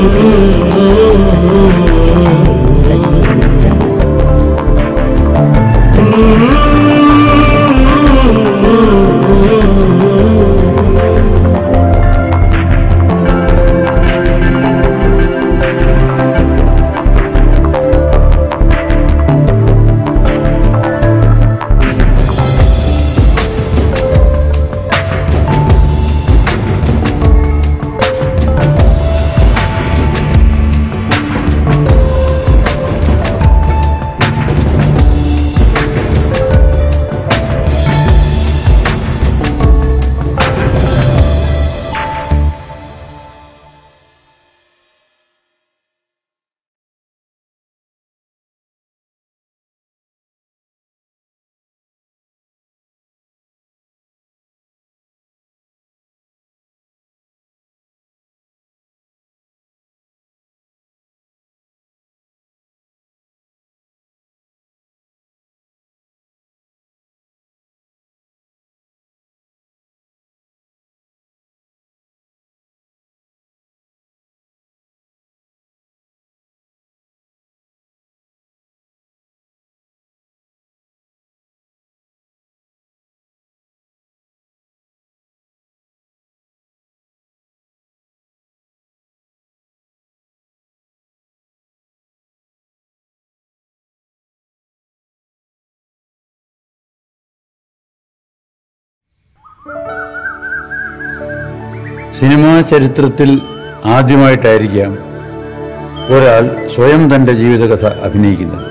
Cinema ചരിത്രത്തിൽ ആദ്യമായിട്ടായിരിക്കാം ഒരാൾ സ്വയം തൻ്റെ ജീവിതകഥ അഭിനയിക്കുന്നത്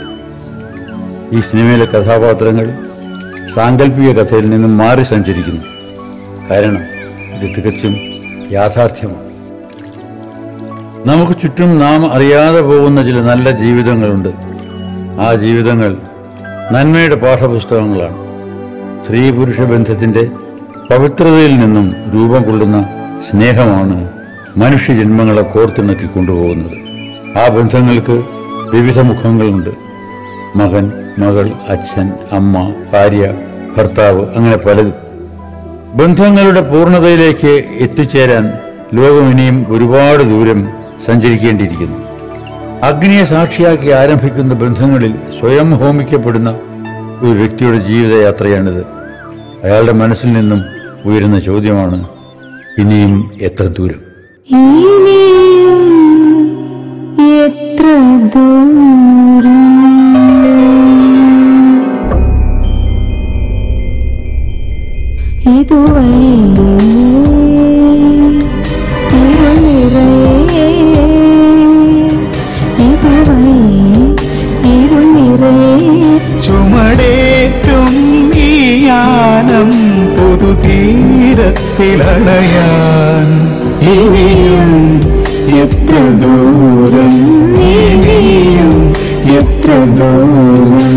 ഈ സിനിമയിലെ കഥാപാത്രങ്ങൾ സാങ്കല്പിക കഥയിൽ നിന്നും മാറി സഞ്ചരിക്കുന്നു കാരണം ഇത് തികച്ചും യാഥാർത്ഥ്യമാണ് നമുക്ക് ചുറ്റും നാം അറിയാതെ പോകുന്ന ചില നല്ല ജീവിതങ്ങളുണ്ട് ആ ജീവിതങ്ങൾ നന്മയുടെ പാഠപുസ്തകങ്ങളാണ് സ്ത്രീ പുരുഷ ബന്ധത്തിന്റെ പവിത്രതയിൽ നിന്നും രൂപം കൊള്ളുന്ന സ്നേഹമാണ് മനുഷ്യജന്മങ്ങളെ കോർത്തിണക്കി കൊണ്ടുപോകുന്നത് ആ ബന്ധങ്ങൾക്ക് വിവിധ മുഖങ്ങളുണ്ട് മകൻ മകൾ അച്ഛൻ അമ്മ ഭാര്യ ഭർത്താവ് അങ്ങനെ പലതും ബന്ധങ്ങളുടെ പൂർണ്ണതയിലേക്ക് എത്തിച്ചേരാൻ ലോകം ഇനിയും ഒരുപാട് ദൂരം സഞ്ചരിക്കേണ്ടിയിരിക്കുന്നു അഗ്നിയെ സാക്ഷിയാക്കി ആരംഭിക്കുന്ന ബന്ധങ്ങളിൽ സ്വയം ഹോമിക്കപ്പെടുന്ന ഒരു വ്യക്തിയുടെ ജീവിതയാത്രയാണിത് അയാളുടെ മനസ്സിൽ നിന്നും ഉയരുന്ന ചോദ്യമാണ് ഇനിയും എത്ര ദൂരം ഇനിയും എത്ര ദൂരം ഇതുവഴി ഇരുനിറയെ ഇതുവഴി ഇരുനിറയെ ചുമടേറ്റും ഈ യാനം പൊതുതീരത്തിലണയാൻ ഇനിയും എത്ര ദൂരം ഇനിയും എത്ര ദൂരം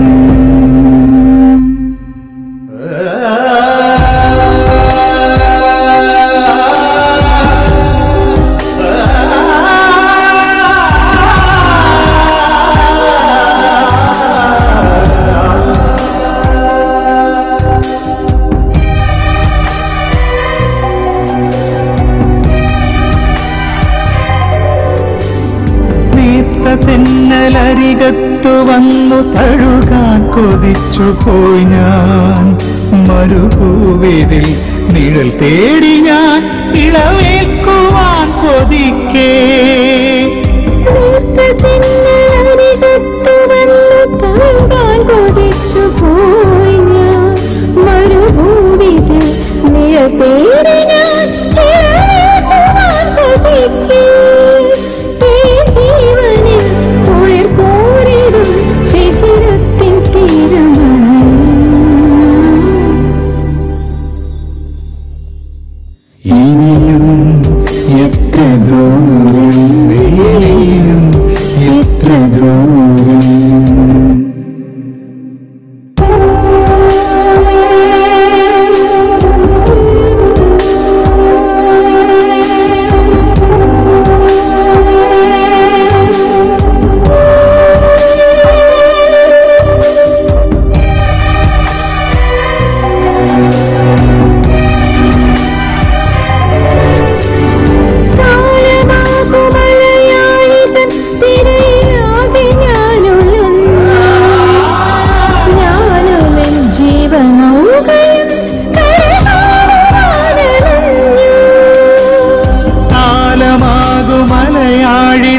നീത്ത തെന്നലരികത്തു വന്നു തഴുകാൻ കൊതിച്ചു പോയി ഞാൻ മരുഭൂവിതിൽ നിഴൽ തേടി ഞാൻ ഇളവേൽക്കുവാൻ കൊതിക്കേ ഇനിയും എത്ര ദൂരം ഇനിയും എത്ര ദൂരം ും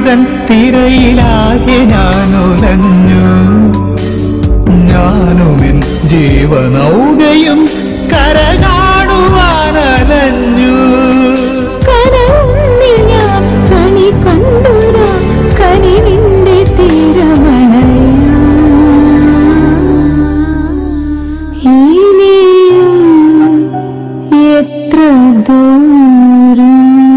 മുഴുവൻ തിരയിലാകെ ഞാനുലഞ്ഞു ഞാനുമെൻ ജീവനൗകയും കര കാണുവാനലഞ്ഞു കനവൊന്നിൽ ഞാൻ കണി കണ്ടുരാ കനിവിന്റെ തീരമണയാ ഇനിയും എത്ര ദൂരം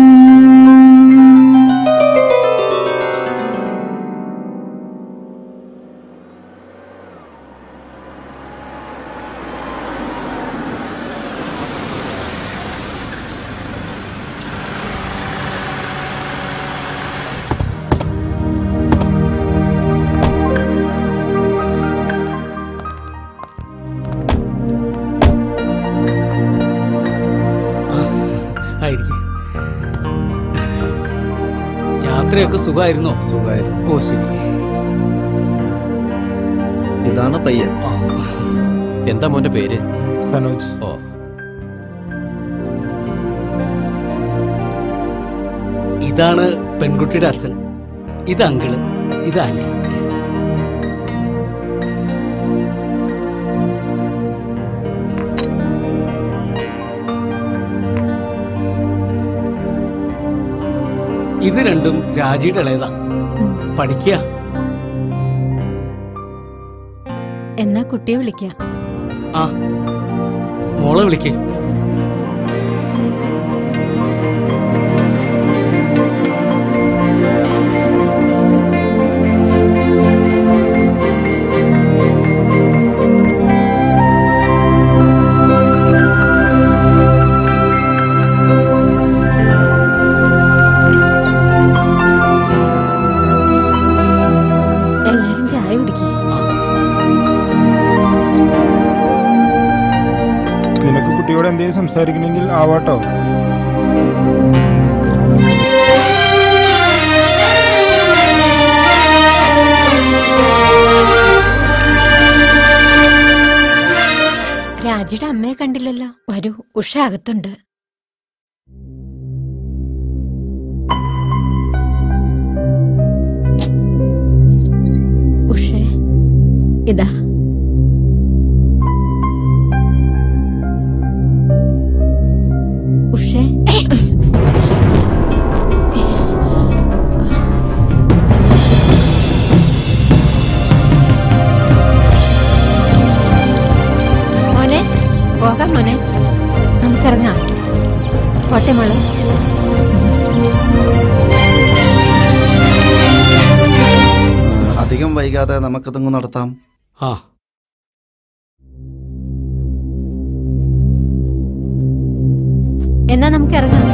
ആയിരിക്കും യാത്രയൊക്കെ സുഖമായിരുന്നോ സുഖമായിരുന്നു ഓ ശരി ഇതാണ് പയ്യൻ ആ, എന്താ മോന്റെ പേര് സനോജ് ഓ ഇതാണ് പെൺകുട്ടിയുടെ അച്ഛൻ ഇത് അങ്കിള് ഇത് ആന്റി ഇത് രണ്ടും രാജിയുടെ ഇളയതാ പഠിക്കുക എന്നാ കുട്ടിയെ വിളിക്കാം ആ മോളെ വിളിക്കേ എല്ലാരും ചായ കുടിക്കേ നിനക്ക് കുട്ടിയോട് എന്തെങ്കിലും സംസാരിക്കണമെങ്കിൽ ആവാട്ടോ രാജിയുടെ അമ്മയെ കണ്ടില്ലല്ലോ വരൂ ഉഷ അകത്തുണ്ട് ഉഷേ ഇതാ ഉഷേ മോനെ പോകാം മോനെ നമുക്കിറങ്ങാം പോട്ടെ മോളെ അധികം വൈകാതെ നമുക്കിതങ്ങ് നടത്താം ആ എന്നാ നമുക്ക് ഇറങ്ങാം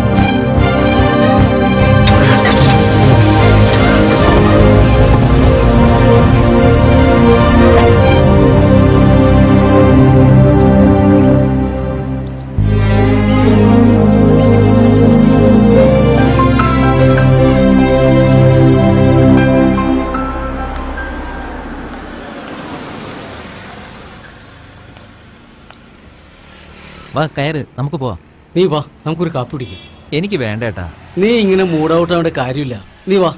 വാ കയറ് നമുക്ക് പോവാം നീ വാ നമുക്കൊരു കാപ്പി പിടിക്കാം എനിക്ക് വേണ്ട ഏട്ടാ നീ ഇങ്ങനെ മൂഡ് ഔട്ട് ആവേണ്ട കാര്യമില്ല നീ വാ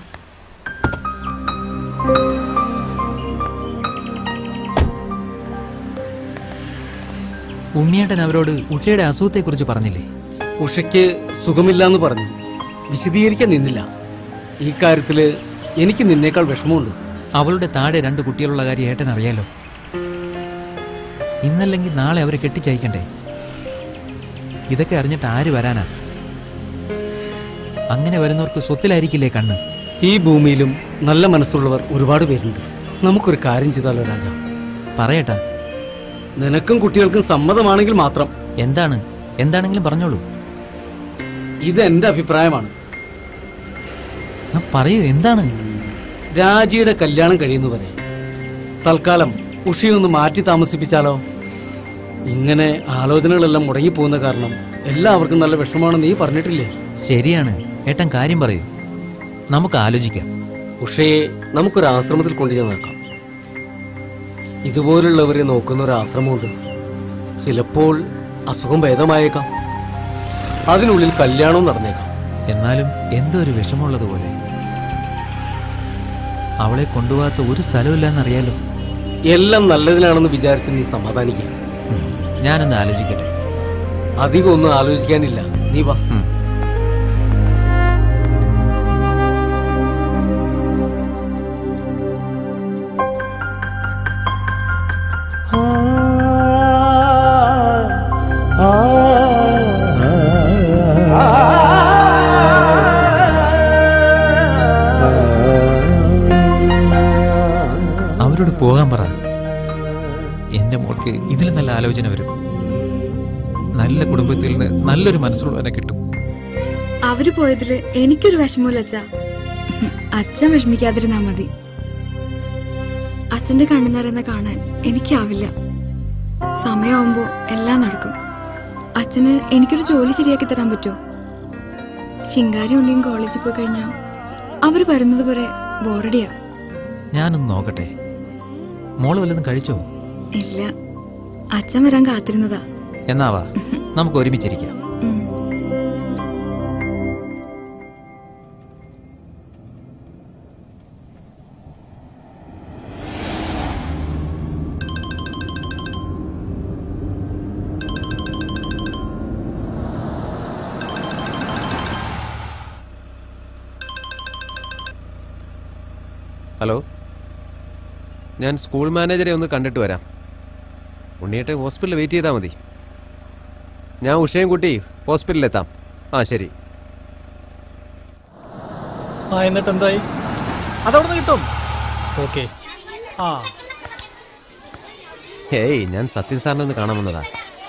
ഉണ്ണിയേട്ടൻ അവരോട് ഉഷയുടെ അസുഖത്തെക്കുറിച്ച് പറഞ്ഞില്ലേ ഉഷയ്ക്ക് സുഖമില്ലാന്ന് പറഞ്ഞു വിശദീകരിക്കാൻ നിന്നില്ല ഈ കാര്യത്തില് എനിക്ക് നിന്നേക്കാൾ വിഷമമുണ്ട് അവളുടെ താഴെ രണ്ട് കുട്ടികളുള്ള കാര്യം ഏട്ടൻ അറിയാലോ ഇന്നല്ലെങ്കിൽ നാളെ അവരെ കെട്ടിച്ചയക്കണ്ടേ ഇതൊക്കെ അറിഞ്ഞിട്ട് ആര് വരാനാ അങ്ങനെ വരുന്നവർക്ക് സ്വത്തിലായിരിക്കില്ലേ കണ്ണ് ഈ ഭൂമിയിലും നല്ല മനസ്സുള്ളവർ ഒരുപാട് പേരുണ്ട് നമുക്കൊരു കാര്യം ചെയ്താലോ രാജ പറയട്ടാ നിനക്കും കുട്ടികൾക്കും സമ്മതമാണെങ്കിൽ മാത്രം എന്താണ് എന്താണെങ്കിലും പറഞ്ഞോളൂ ഇത് എന്റെ അഭിപ്രായമാണ് ആ, പറയൂ എന്താണ് രാജിയുടെ കല്യാണം കഴിയുന്നവരെ തൽക്കാലം ഉഷയൊന്ന് മാറ്റി താമസിപ്പിച്ചാലോ ഇങ്ങനെ ആലോചനകളെല്ലാം മുടങ്ങിപ്പോകുന്ന കാരണം എല്ലാവർക്കും നല്ല വിഷമമാണെന്ന് നീ പറഞ്ഞിട്ടില്ലേ ശരിയാണ് ഏട്ടൻ കാര്യം പറയൂ നമുക്ക് ആലോചിക്കാം ഉഷയെ നമുക്കൊരു ആശ്രമത്തിൽ കൊണ്ടുചെന്നേക്കാം ഇതുപോലുള്ളവരെ നോക്കുന്ന ഒരു ആശ്രമമുണ്ട് ചിലപ്പോൾ അസുഖം ഭേദമായേക്കാം അതിനുള്ളിൽ കല്യാണവും നടന്നേക്കാം എന്നാലും എന്തോ ഒരു വിഷമമുള്ളതുപോലെ അവളെ കൊണ്ടുപോകാത്ത ഒരു സ്ഥലമില്ലെന്നറിയാലോ എല്ലാം നല്ലതിനാണെന്ന് വിചാരിച്ച് നീ സമാധാനിക്കുക ഉം, ഞാനൊന്ന് ആലോചിക്കട്ടെ അധികം ഒന്നും ആലോചിക്കാനില്ല നീ വാ ഉം. അവരോട് പോകാൻ പറ എന്റെ മോൾക്ക് ഇതിൽ നല്ല ആലോചന വരും നല്ല കുടുംബത്തിൽ നിന്ന് നല്ലൊരു മനസ്സുള്ളവനെ കിട്ടും അവര് പോയതില് എനിക്കൊരു വിഷമമില്ല അച്ഛ അച്ഛൻ വിഷമിക്കാതിരുന്നാ മതി അച്ഛന്റെ കണ്ണു നിറയുന്ന കാണാൻ എനിക്കാവില്ല സമയമാവുമ്പോ എല്ലാം നടക്കും അച്ഛന് എനിക്കൊരു ജോലി ശരിയാക്കി തരാൻ പറ്റുമോ ശിങ്കാരി ഉണ്ണിയും കോളേജിൽ പോയി കഴിഞ്ഞാ അവര് വരുന്നത് പോലെ ബോറടിയാ ഞാനൊന്ന് നോക്കട്ടെ മോള് വല്ലതും കഴിച്ചോ ഇല്ല അച്ഛൻ വരാൻ കാത്തിരുന്നതാ എന്നാവാ നമുക്ക് ഒരുമിച്ചിരിക്കാം ഉം. ഹലോ ഞാൻ സ്കൂൾ മാനേജറെ ഒന്ന് കണ്ടിട്ട് വരാം ഉണ്ണിയേട്ടെ ഹോസ്പിറ്റലിൽ വെയിറ്റ് ചെയ്താൽ മതി ഞാൻ ഉഷയും കുട്ടി ഹോസ്പിറ്റലിലെത്താം ആ ശരി ആ എന്നിട്ട് എന്തായി അതവിടുന്ന് കിട്ടും ഓക്കെ ആ ഹേയ് ഞാൻ സത്യൻ സാറിനെ ഒന്ന് കാണാൻ വന്നതാ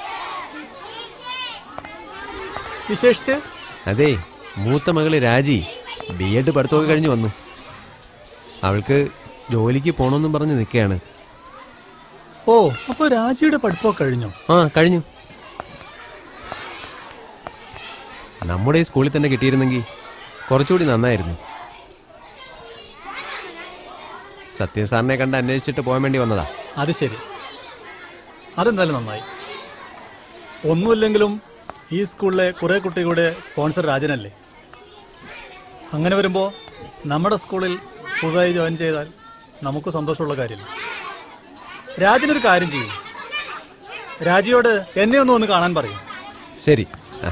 വിശേഷിച്ച് അതെ മൂത്ത മകള് രാജി ബി എഡ് പഠിത്തമൊക്കെ കഴിഞ്ഞ് വന്നു അവൾക്ക് ജോലിക്ക് പോണമെന്നും പറഞ്ഞ് നിൽക്കുകയാണ് ഓ അപ്പൊ രാജിയുടെ പഠിപ്പൊക്കെ കഴിഞ്ഞോ ആ കഴിഞ്ഞു നമ്മുടെ ഈ സ്കൂളിൽ തന്നെ കിട്ടിയിരുന്നെങ്കിൽ കുറച്ചുകൂടി നന്നായിരുന്നു സത്യൻ സാറിനെ കണ്ട് അന്വേഷിച്ചിട്ട് പോകാൻ വേണ്ടി വന്നതാ അത് ശരി അതെന്തായാലും നന്നായി ഒന്നുമില്ലെങ്കിലും ഈ സ്കൂളിലെ കുറെ കുട്ടികളുടെ സ്പോൺസർ രാജനല്ലേ അങ്ങനെ വരുമ്പോൾ നമ്മുടെ സ്കൂളിൽ പുതുതായി ജോയിൻ ചെയ്താൽ നമുക്ക് സന്തോഷമുള്ള കാര്യമില്ല രാജനൊരു കാര്യം ചെയ്യും രാജിയോട് എന്നെ ഒന്ന് ഒന്ന് കാണാൻ പറയും ശരി ആ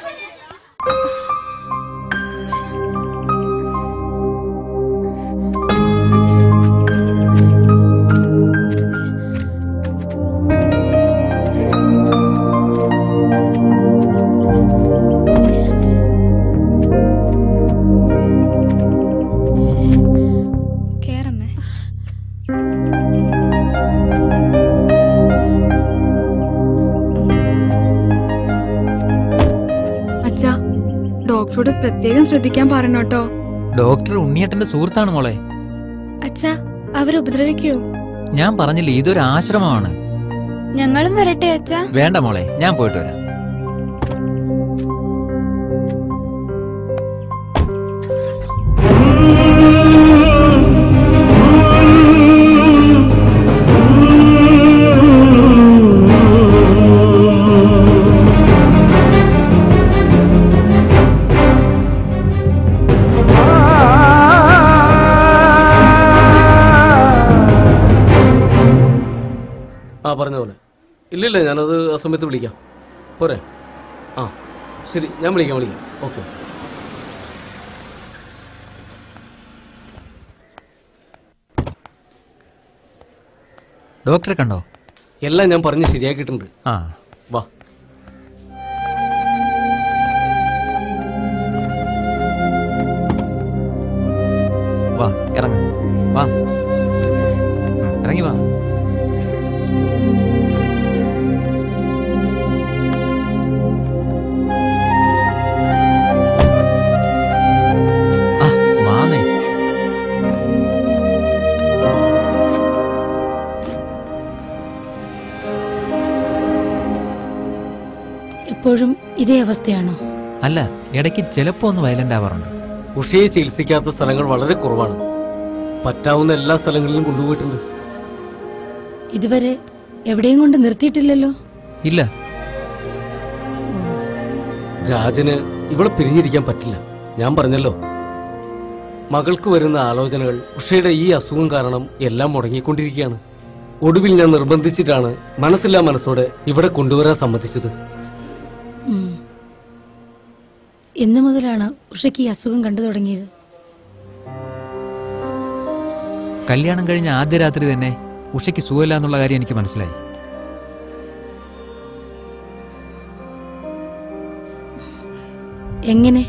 കേറമ്മേ അച്ഛാ ഡോക്ടറോട് പ്രത്യേകം ശ്രദ്ധിക്കാൻ പറയണം കേട്ടോ ഡോക്ടർ ഉണ്ണിയേട്ടന്റെ സുഹൃത്താണ് മോളെ അച്ഛാ അവരുപദ്രവിക്കോ ഞാൻ പറഞ്ഞില്ലേ ഇതൊരു ആശ്രമമാണ് ഞങ്ങളും വരട്ടെ അച്ഛാ വേണ്ട മോളെ ഞാൻ പോയിട്ട് വരാം ആ പറഞ്ഞ പോലെ ഇല്ലില്ല ഞാനത് ആ സമയത്ത് വിളിക്കാം പോരെ ആ ശരി ഞാൻ വിളിക്കാം വിളിക്കാം ഓക്കെ ഡോക്ടറെ കണ്ടോ എല്ലാം ഞാൻ പറഞ്ഞ് ശരിയാക്കിയിട്ടുണ്ട് ആ വാ വാ ഇറങ്ങ വാ ഉം, ഇറങ്ങി വാ ആ വാന്നേ എപ്പോഴും ഇതേ അവസ്ഥയാണോ അല്ല ഇടയ്ക്ക് ചിലപ്പോ ഒന്ന് വയലന്റ് ആവാറുണ്ട് ഉഷയെ ചികിത്സിക്കാത്ത സ്ഥലങ്ങൾ വളരെ കുറവാണ് പറ്റാവുന്ന എല്ലാ സ്ഥലങ്ങളിലും കൊണ്ടുപോയിട്ടുണ്ട് ഇതുവരെ എവിടെയും കൊണ്ട് നിർത്തിയിട്ടില്ലല്ലോ ഇല്ല രാജന് ഇവളെ പിരിഞ്ഞിരിക്കാൻ പറ്റില്ല ഞാൻ പറഞ്ഞല്ലോ മകൾക്ക് വരുന്ന ആലോചനകൾ ഉഷയുടെ ഈ അസുഖം കാരണം എല്ലാം മുടങ്ങിക്കൊണ്ടിരിക്കുകയാണ് ഒടുവിൽ ഞാൻ നിർബന്ധിച്ചിട്ടാണ് മനസ്സില്ലാ മനസ്സോടെ ഇവിടെ കൊണ്ടുവരാൻ സമ്മതിച്ചത് ഉം. എന്ന് മുതലാണ് ഉഷയ്ക്ക് ഈ അസുഖം കണ്ടു തുടങ്ങിയത് കല്യാണം കഴിഞ്ഞ ആദ്യ രാത്രി തന്നെ ഉഷയ്ക്ക് സുഖമില്ല എന്നുള്ള കാര്യം എനിക്ക് മനസ്സിലായി എങ്ങനെ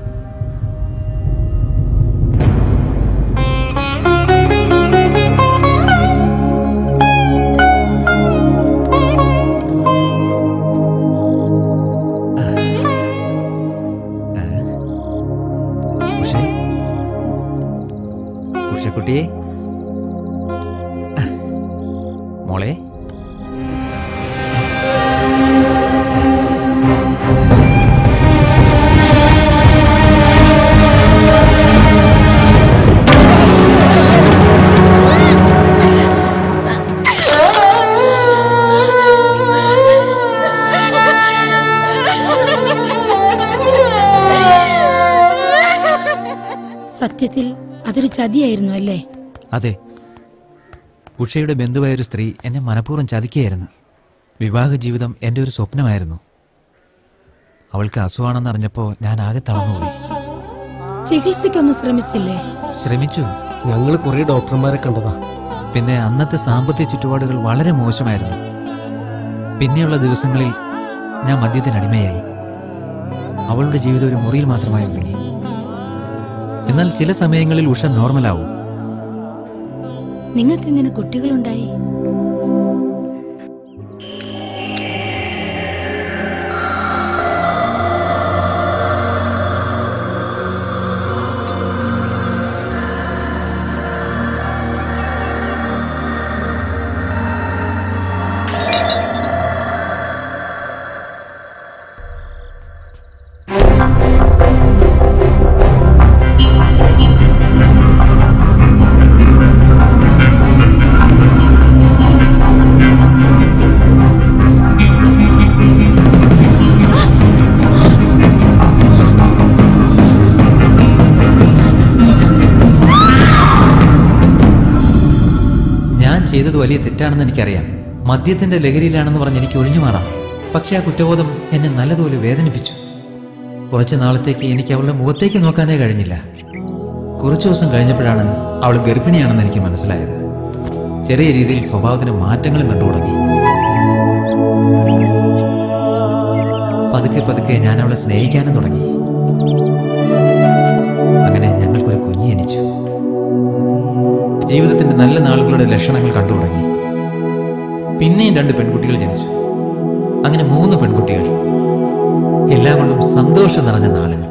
ഉഷേ ഉഷക്കുട്ടിയെ മോളെ സത്യത്തിൽ അതൊരു ചതിയായിരുന്നു അല്ലേ അതെ ഉഷയുടെ ബന്ധുവായ ഒരു സ്ത്രീ എന്നെ മനഃപൂർവ്വം ചതിക്കുകയായിരുന്നു വിവാഹ ജീവിതം എൻ്റെ ഒരു സ്വപ്നമായിരുന്നു അവൾക്ക് അസുഖമാണെന്ന് അറിഞ്ഞപ്പോൾ ഞാൻ ആകെ തളർന്നുപോയി ചികിത്സയ്ക്കൊന്നും ശ്രമിച്ചില്ലേ ശ്രമിച്ചു ഞങ്ങൾ കുറെ ഡോക്ടർമാരെ കണ്ടതാ പിന്നെ അന്നത്തെ സാമ്പത്തിക ചുറ്റുപാടുകൾ വളരെ മോശമായിരുന്നു പിന്നെയുള്ള ദിവസങ്ങളിൽ ഞാൻ മദ്യത്തിന് അടിമയായി അവളുടെ ജീവിതം ഒരു മുറിയിൽ മാത്രമായി ഒതുങ്ങി എന്നാൽ ചില സമയങ്ങളിൽ ഉഷ നോർമലാവും നിങ്ങൾക്കെങ്ങനെ കുട്ടികളുണ്ടായി ഞാൻ ചെയ്തത് വലിയ തെറ്റാണെന്ന് എനിക്കറിയാം മദ്യത്തിന്റെ ലഹരിയിലാണെന്ന് പറഞ്ഞ് എനിക്ക് ഒഴിഞ്ഞു മാറാം പക്ഷെ ആ കുറ്റബോധം എന്നെ നല്ലതുപോലെ വേദനിപ്പിച്ചു കുറച്ച് നാളത്തേക്ക് എനിക്ക് അവളുടെ മുഖത്തേക്ക് നോക്കാനേ കഴിഞ്ഞില്ല കുറച്ചു ദിവസം കഴിഞ്ഞപ്പോഴാണ് അവൾ ഗർഭിണിയാണെന്ന് എനിക്ക് മനസ്സിലായത് ചെറിയ രീതിയിൽ സ്വഭാവത്തിന് മാറ്റങ്ങളും കണ്ടു തുടങ്ങി പതുക്കെ പതുക്കെ ഞാൻ അവളെ സ്നേഹിക്കാനും തുടങ്ങി അങ്ങനെ ഞങ്ങൾക്കൊരു കുഞ്ഞ് ജനിച്ചു ജീവിതത്തിന്റെ നല്ല നാളുകളുടെ ലക്ഷണങ്ങൾ കണ്ടു തുടങ്ങി പിന്നെയും രണ്ട് പെൺകുട്ടികൾ ജനിച്ചു അങ്ങനെ മൂന്ന് പെൺകുട്ടികൾ എല്ലാം കൊണ്ടും സന്തോഷം നിറഞ്ഞ നാളുകൾ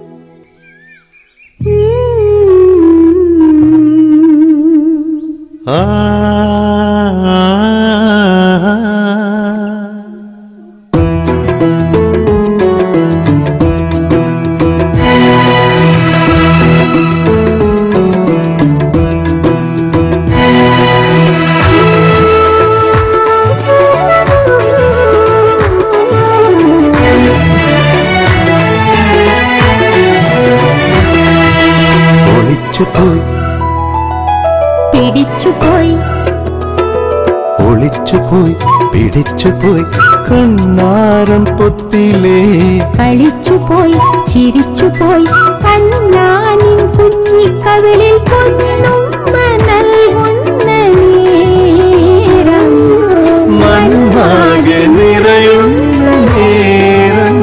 ഒളിച്ചുപോയി പിടിച്ചുപോയി ഒളിച്ചുപോയി പിടിച്ചുപോയി കണ്ണാരം പൊത്തിലേ കളിച്ചുപോയി ചിരിച്ചുപോയി കണ്ണാനിൻ കുഞ്ഞിക്കവിളിൽ പൊന്നുമ്മ നൽകുന്ന നേരം മണ്ണാകെ നിറയുന്ന നേരം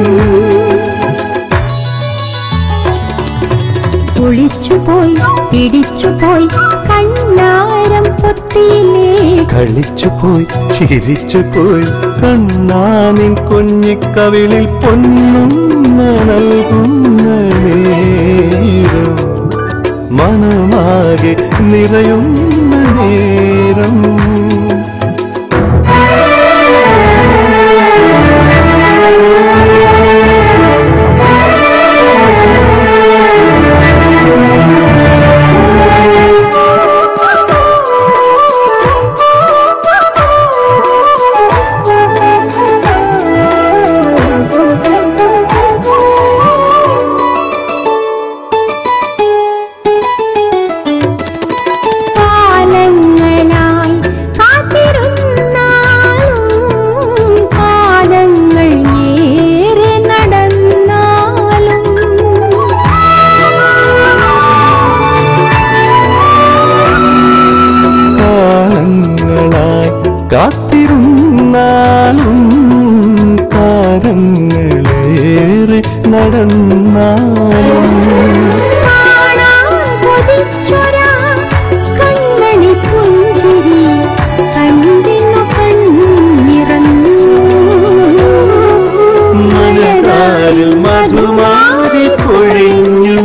ഒളിച്ചുപോയി പിടിച്ചുപോയി കണ്ണാരം പൊത്തിയിലേ കളിച്ചുപോയി ചിരിച്ചുപോയി കണ്ണാനിൻ കുഞ്ഞിക്കവിളിൽ പൊന്നുമ്മ നൽകുന്ന നേരം മനമാകെ നിറയുന്ന നേരം കാത്തിരുന്നാലും കാലങ്ങളേറെ നടന്നാലും കാണാൻ കൊതിച്ചൊരാ കണ്ണണി പുഞ്ചിരി കണ്ടിന്നു കണ്ണിറന്നു മനതാരിൽ മധുമാരി പൊഴിഞ്ഞു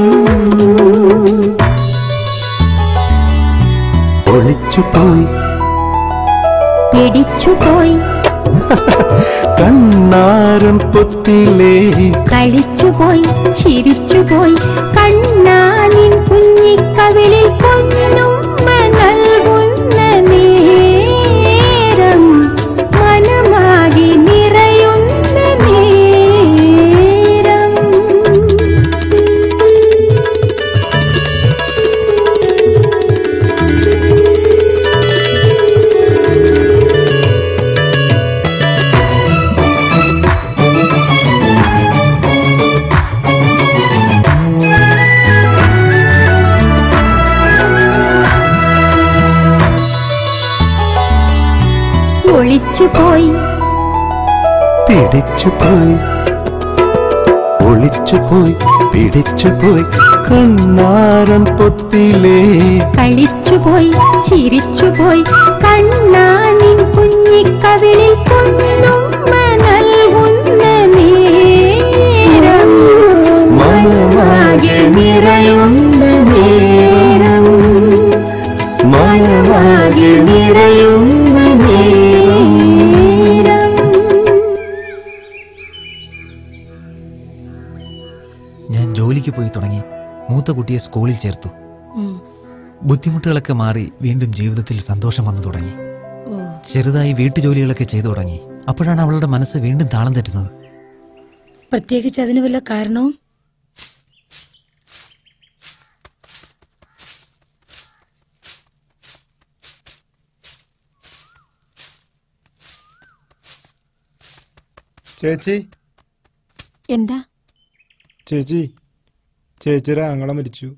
ഒളിച്ചുപോയി പിടിച്ചുപോയി കണ്ണാരം പൊത്തിലേ കളിച്ചുപോയി ചിരിച്ചുപോയി കണ്ണാനിൻ കുഞ്ഞിക്കവിളിൽ പൊന്നുമ്മ നൽകുന്ന നേരം മനമാകെ നിറയുന്ന നേരം ഒളിച്ചുപോയി പിടിച്ചുപോയി ഒളിച്ചുപോയി പിടിച്ചുപോയി കണ്ണാരം പൊത്തിലേ കളിച്ചുപോയി ചിരിച്ചുപോയി കണ്ണാനിൻ കുഞ്ഞിക്കവിളിൽ പൊന്നുമ്മ നൽകുന്ന നേരം മനമാകെ നിറയുന്ന നേരം മനമാകെ നിറയുന്ന നേരം ഞാൻ ജോലിക്ക് പോയി തുടങ്ങി മൂത്ത കുട്ടിയെ സ്കൂളിൽ ചേർത്തു ഉം. ബുദ്ധിമുട്ടുകളൊക്കെ മാറി വീണ്ടും ജീവിതത്തിൽ സന്തോഷം വന്നു തുടങ്ങി ഓ ചെറുതായി വീട്ടുജോലികളൊക്കെ ചെയ്തു തുടങ്ങി അപ്പോഴാണ് അവളുടെ മനസ്സ് വീണ്ടും താളം തെറ്റുന്നത് പ്രത്യേകിച്ച് അതിന് വല്ല കാരണവും ചേച്ചി എന്താ ചേച്ചി ചേച്ചിയുടെ ആങ്ങളെ മരിച്ചു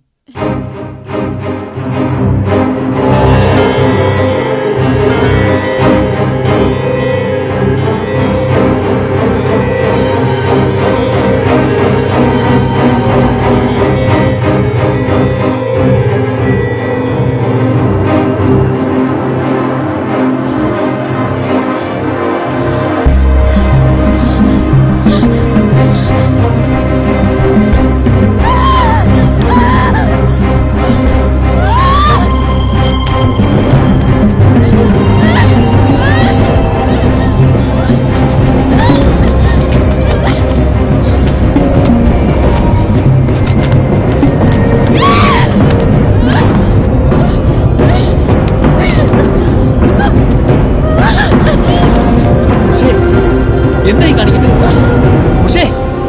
എന്തായി കാണിക്കുന്നേ ഉഷേ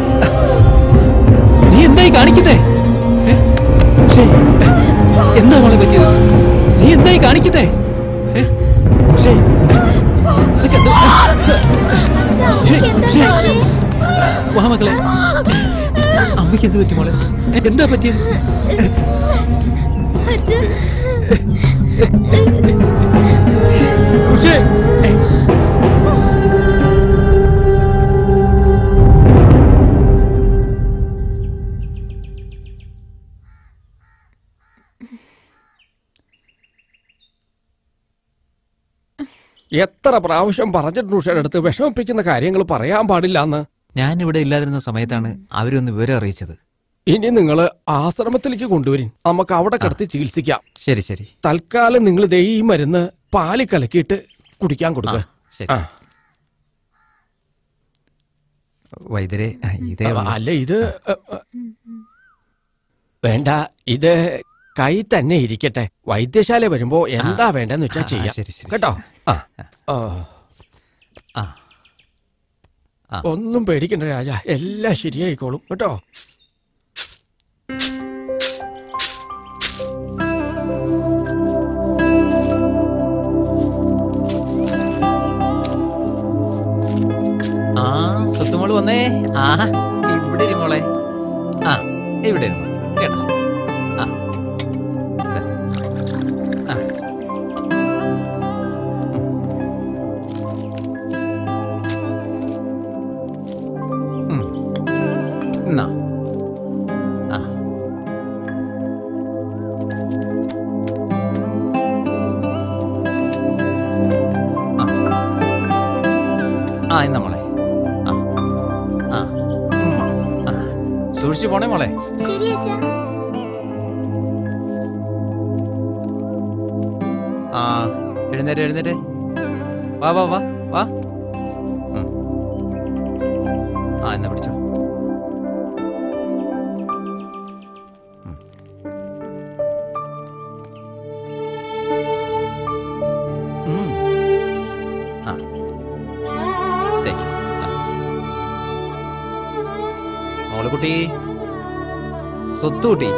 നീ എന്തായി കാണിക്കുന്നേ ഏ? ഉഷേ എന്താ മോളെ പറ്റിയത് നീ എന്തായി കാണിക്കുന്നേ ഏ? ഉഷേ നിനക്ക് എന്താ- ഏ, ഉഷേ. വാ മക്കളെ അമ്മയ്ക്ക് എന്ത് പറ്റി മോളെ ഏ, എന്താ പറ്റിയത് ഉഷേ ഏ, എത്ര പ്രാവശ്യം പറഞ്ഞിട്ടുണ്ട് ഉഷയുടെ അടുത്ത് വിഷമിപ്പിക്കുന്ന കാര്യങ്ങൾ പറയാൻ പാടില്ലാന്ന് ഞാൻ ഇവിടെ ഇല്ലാതിരുന്ന സമയത്താണ് അവരൊന്ന് വിവരം അറിയിച്ചത് ഇനി നിങ്ങൾ ആശ്രമത്തിലേക്ക് കൊണ്ടുവരും നമുക്ക് അവിടെ കിടത്തി ചികിത്സിക്കാം ശരി ശരി തൽക്കാലം നിങ്ങൾ ദേ ഈ മരുന്ന് പാല് കലക്കിയിട്ട് കുടിക്കാൻ കൊടുക്കുക ശരി വൈദ്യരെ ഇതേ ആ, അല്ല ഇത് അ, അ, വേണ്ട ഇത് കൈ തന്നെ ഇരിക്കട്ടെ വൈദ്യശാല വരുമ്പോ എന്താ വേണ്ടെന്ന് വെച്ചാ ആ, ചെയ്യാം ശരി, ശരി, കേട്ടോ ആ ആ. ആ. ആ. ഒന്നും പേടിക്കണ്ട രാജ എല്ലാം ശരിയായിക്കോളും കേട്ടോ ആ സ്വത്തുമോള് വന്നേ ആ ഇവിടെ ഇരി മോളെ ആ ഇവിടെ ഇരുന്നു കേട്ടോ ആ ദാ. ആ. ഇന്ന മോളെ ആ ആ ഉമ്മ. ആ സൂക്ഷിച്ചു പോണേ മോളെ ശരി അച്ഛാ ആ എഴുന്നേറ്റ് എഴുന്നേറ്റ് വാ വാ വാ വാ ഉം. ആ എന്നാ പിടിച്ചോ ഉം. ഉം. ആ. ദേ. ആ. മോള് കുട്ടി സ്വത്ത് കുട്ടി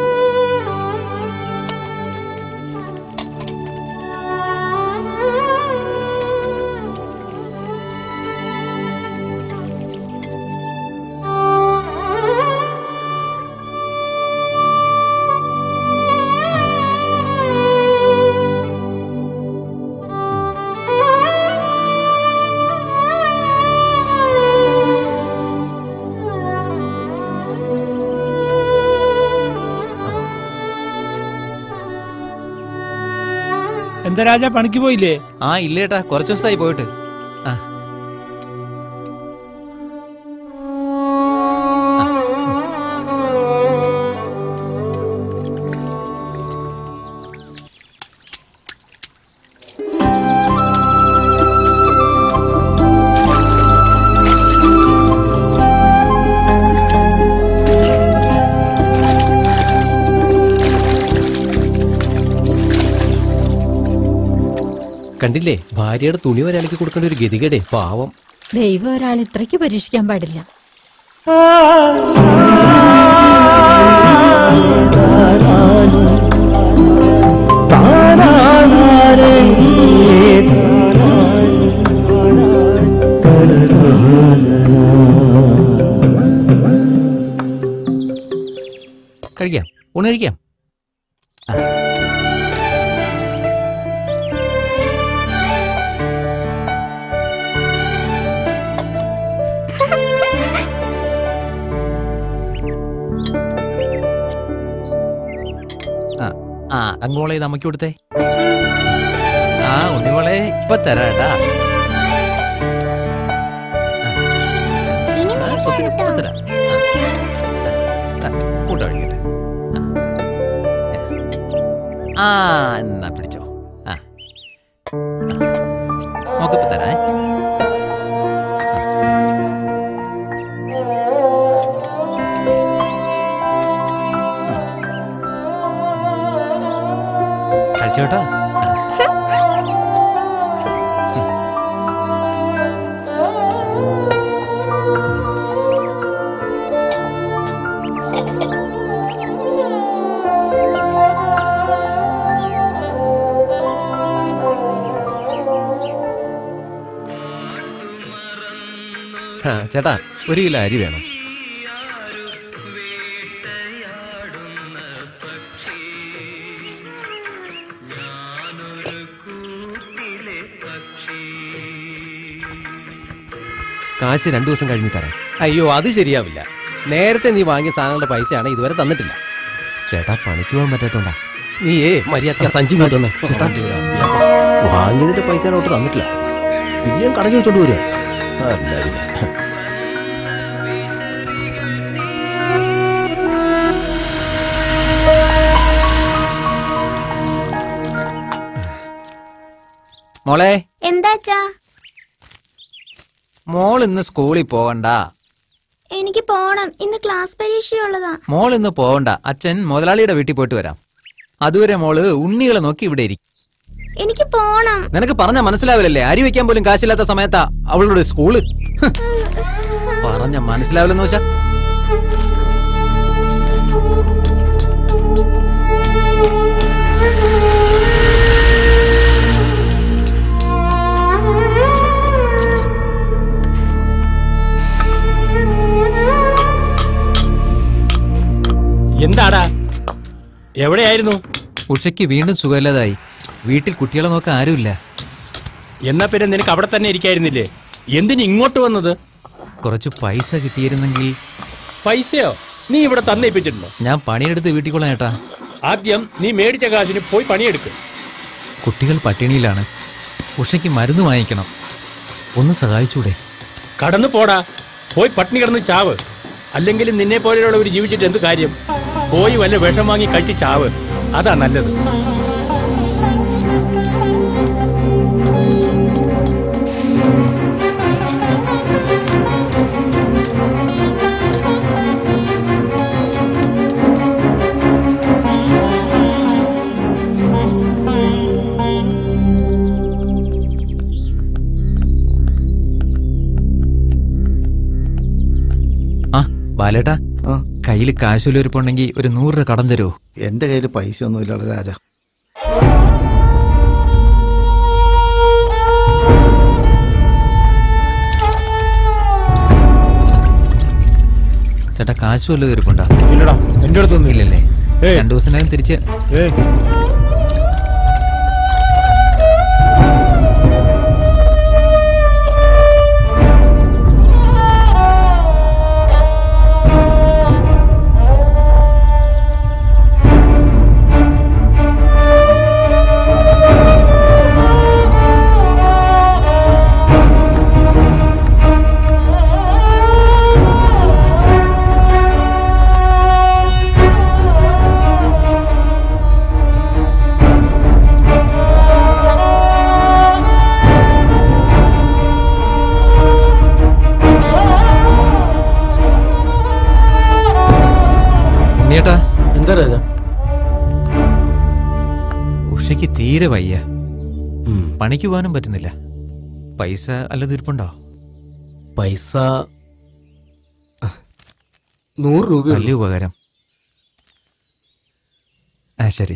എന്താ രാജ പണിക്ക് പോയില്ലേ ആ ഇല്ലേട്ടാ കുറച്ച് ദിവസമായി പോയിട്ട് ആ കണ്ടില്ലേ ഭാര്യയുടെ തുണി വരെ അലക്കി കൊടുക്കേണ്ട ഒരു ഗതികേടെ പാവം ദൈവം ഒരാൾ ഇത്രയ്ക്ക് പരീക്ഷിക്കാൻ പാടില്ല കഴിക്കാം ഊണ് കഴിക്കാം ആ. ആ ആ അങ്ങോളെ ഇത് അമ്മയ്ക്ക് കൊടുത്തേ ആ ഉണ്ണിമോളെ ഇപ്പൊ തരാട്ടാ ഇനി ആ, സ്വത്ത് ഇപ്പൊ തരാം ആ. ആ, കൂട്ടം ഒഴിക്കട്ടെ ആ എന്നാ പിടിച്ചോ ആ ആ. നോക്കിപ്പോ തരാ കഴിച്ചോട്ടോ ആ ചേട്ടാ ഒരു കിലോ അരി വേണം കാശ് രണ്ടു ദിവസം കഴിഞ്ഞ് തരാം അയ്യോ അത് ശരിയാവില്ല നേരത്തെ നീ വാങ്ങിയ സാധനങ്ങളുടെ പൈസയാണ് ഇതുവരെ തന്നിട്ടില്ല ചേട്ടാ പണിക്ക് പോകാൻ പറ്റാത്തോണ്ടാ നീ ഏ മര്യാദ സഞ്ചി ഇങ്ങോട്ട് വന്നേ. ചേട്ടാ. വാങ്ങിയതിന്റെ പൈസ അങ്ങോട്ട് തന്നിട്ടില്ല പിന്നെയും കടഞ്ഞു വെച്ചോണ്ട് വരിക അല്ല പിന്നെ മോളെ എന്താച്ചാ മോൾ ഇന്ന് സ്കൂളിൽ പോകണ്ട എനിക്ക് പോണം ഇന്ന് ക്ലാസ് പരീക്ഷയുള്ളതാ മോൾ ഇന്ന് പോകണ്ട അച്ഛൻ മുതലാളിയുടെ വീട്ടിൽ പോയിട്ട് വരാം അതുവരെ മോള് ഉണ്ണികളെ നോക്കി ഇവിടെ ഇരിക്കും എനിക്ക് പോണം നിനക്ക് പറഞ്ഞ മനസ്സിലാവില്ലല്ലേ അരി വെക്കാൻ പോലും കാശില്ലാത്ത സമയത്താ അവളുടെ സ്കൂള് ഹ്. പറഞ്ഞ മനസ്സിലാവില്ലെന്ന് വെച്ചാ എന്താടാ എവിടെയായിരുന്നു ഉഷയ്ക്ക് വീണ്ടും സുഖമില്ലാതായി വീട്ടിൽ കുട്ടികളെ നോക്കാൻ ആരുമില്ല എന്നാ പിന്നെ നിനക്ക് അവിടെ തന്നെ ഇരിക്കായിരുന്നില്ലേ എന്തിന് ഇങ്ങോട്ട് വന്നത് കുറച്ച് പൈസ കിട്ടിയിരുന്നെങ്കിൽ പൈസയോ നീ ഇവിടെ തന്നേപ്പിച്ചിട്ടുണ്ടോ ഞാൻ പണിയെടുത്ത് വീട്ടിൽ കൊള്ളാം ഏട്ടാ ആദ്യം നീ മേടിച്ച കാശിന് പോയി പണിയെടുക്കും കുട്ടികൾ പട്ടിണിയിലാണ് ഉഷയ്ക്ക് മരുന്ന് വാങ്ങിക്കണം ഒന്ന് സഹായിച്ചൂടെ കടന്നു പോടാ പോയി പട്ടിണി കിടന്ന് ചാവ് അല്ലെങ്കിൽ നിന്നെ പോലെയുള്ളവർ ജീവിച്ചിട്ട് എന്ത് കാര്യം പോയി വല്ല വിഷം വാങ്ങി കഴിച്ച് ചാവ് അതാ നല്ലത് ആ ബാലേട്ടാ കയ്യിൽ കാശുലൊരുപ്പുണ്ടെങ്കിൽ ഒരു നൂറ് രൂപ കടം തരുമോ എന്റെ കയ്യിൽ പൈസ ഒന്നും ഇല്ലടാ രാജ ചേട്ടാ കാശ് വല്ലതും ഇരിപ്പുണ്ടോ ഇല്ലടാ എന്റെ അടുത്തൊന്നും ഇല്ലല്ലേ രണ്ടു ദിവസത്തിനകം തിരിച്ച് ഏയ് ഉണ്ണിയേട്ടാ എന്താ രാജ ഉഷയ്ക്ക് തീരെ വയ്യ പണിക്ക് പോകാനും പറ്റുന്നില്ല പൈസ അല്ലത് ഇരിപ്പുണ്ടോ പൈസ നൂറ് രൂപ വലിയ ഉപകാരം ആ ശരി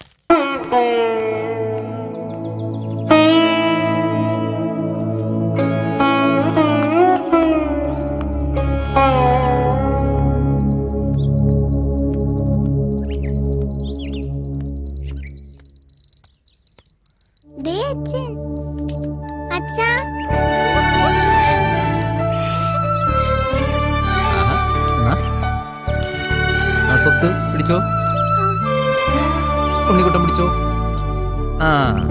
ദേ അച്ഛൻ അച്ഛാ ആ. ആ സ്വത്ത് പിടിച്ചോ ഉണ്ണിക്കുട്ടം പിടിച്ചോ ആ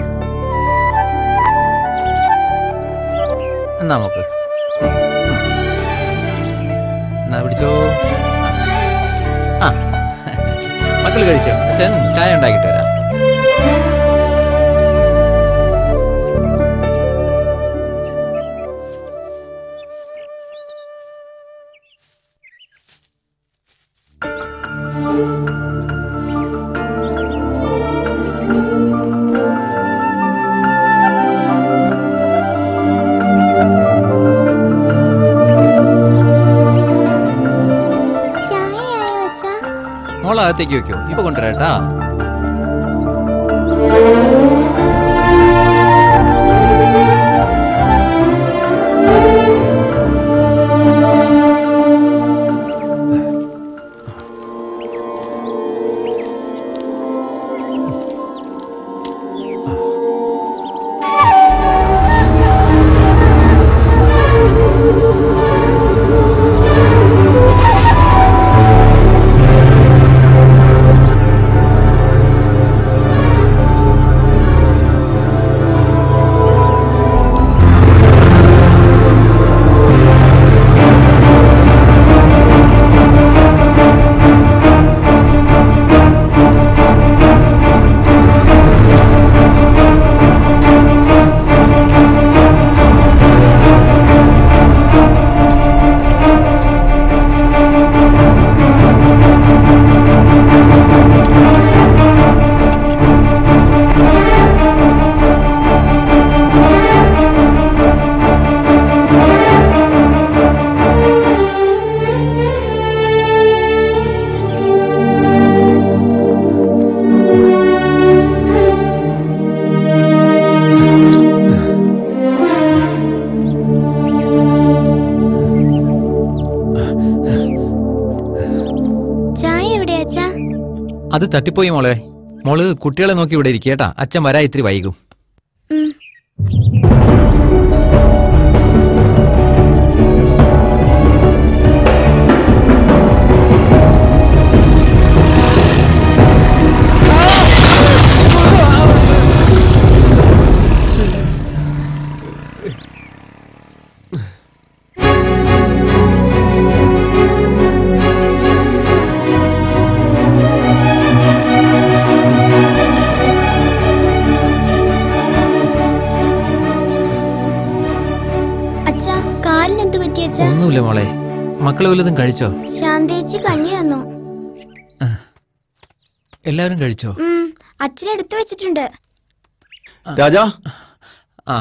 എന്നാ നോക്ക് എന്നാ പിടിച്ചോ ആ മക്കൾ കഴിച്ചോ അച്ഛൻ ചായ ഉണ്ടാക്കിട്ട് വരാം ചായയായോ അച്ഛാ മോളകത്തേക്ക് വെക്കോ ഇപ്പൊ കൊണ്ടുവരാട്ടാ ചായ എവിടെ അച്ഛാ അത് തട്ടിപ്പോയി മോളെ മോള് കുട്ടികളെ നോക്കി ഇവിടെ ഇരിക്കുക കേട്ടാ അച്ഛൻ വരാ ഇത്തിരി വൈകും ഉം. ആ അച്ഛ ഒന്നുമില്ല മോളെ മക്കൾ വല്ലതും കഴിച്ചോ ശാന്തേച്ചി കഞ്ഞി തന്നു എല്ലാവരും കഴിച്ചോ ഉം, അച്ഛൻ എടുത്തു വെച്ചിട്ടുണ്ട് രാജാ ആ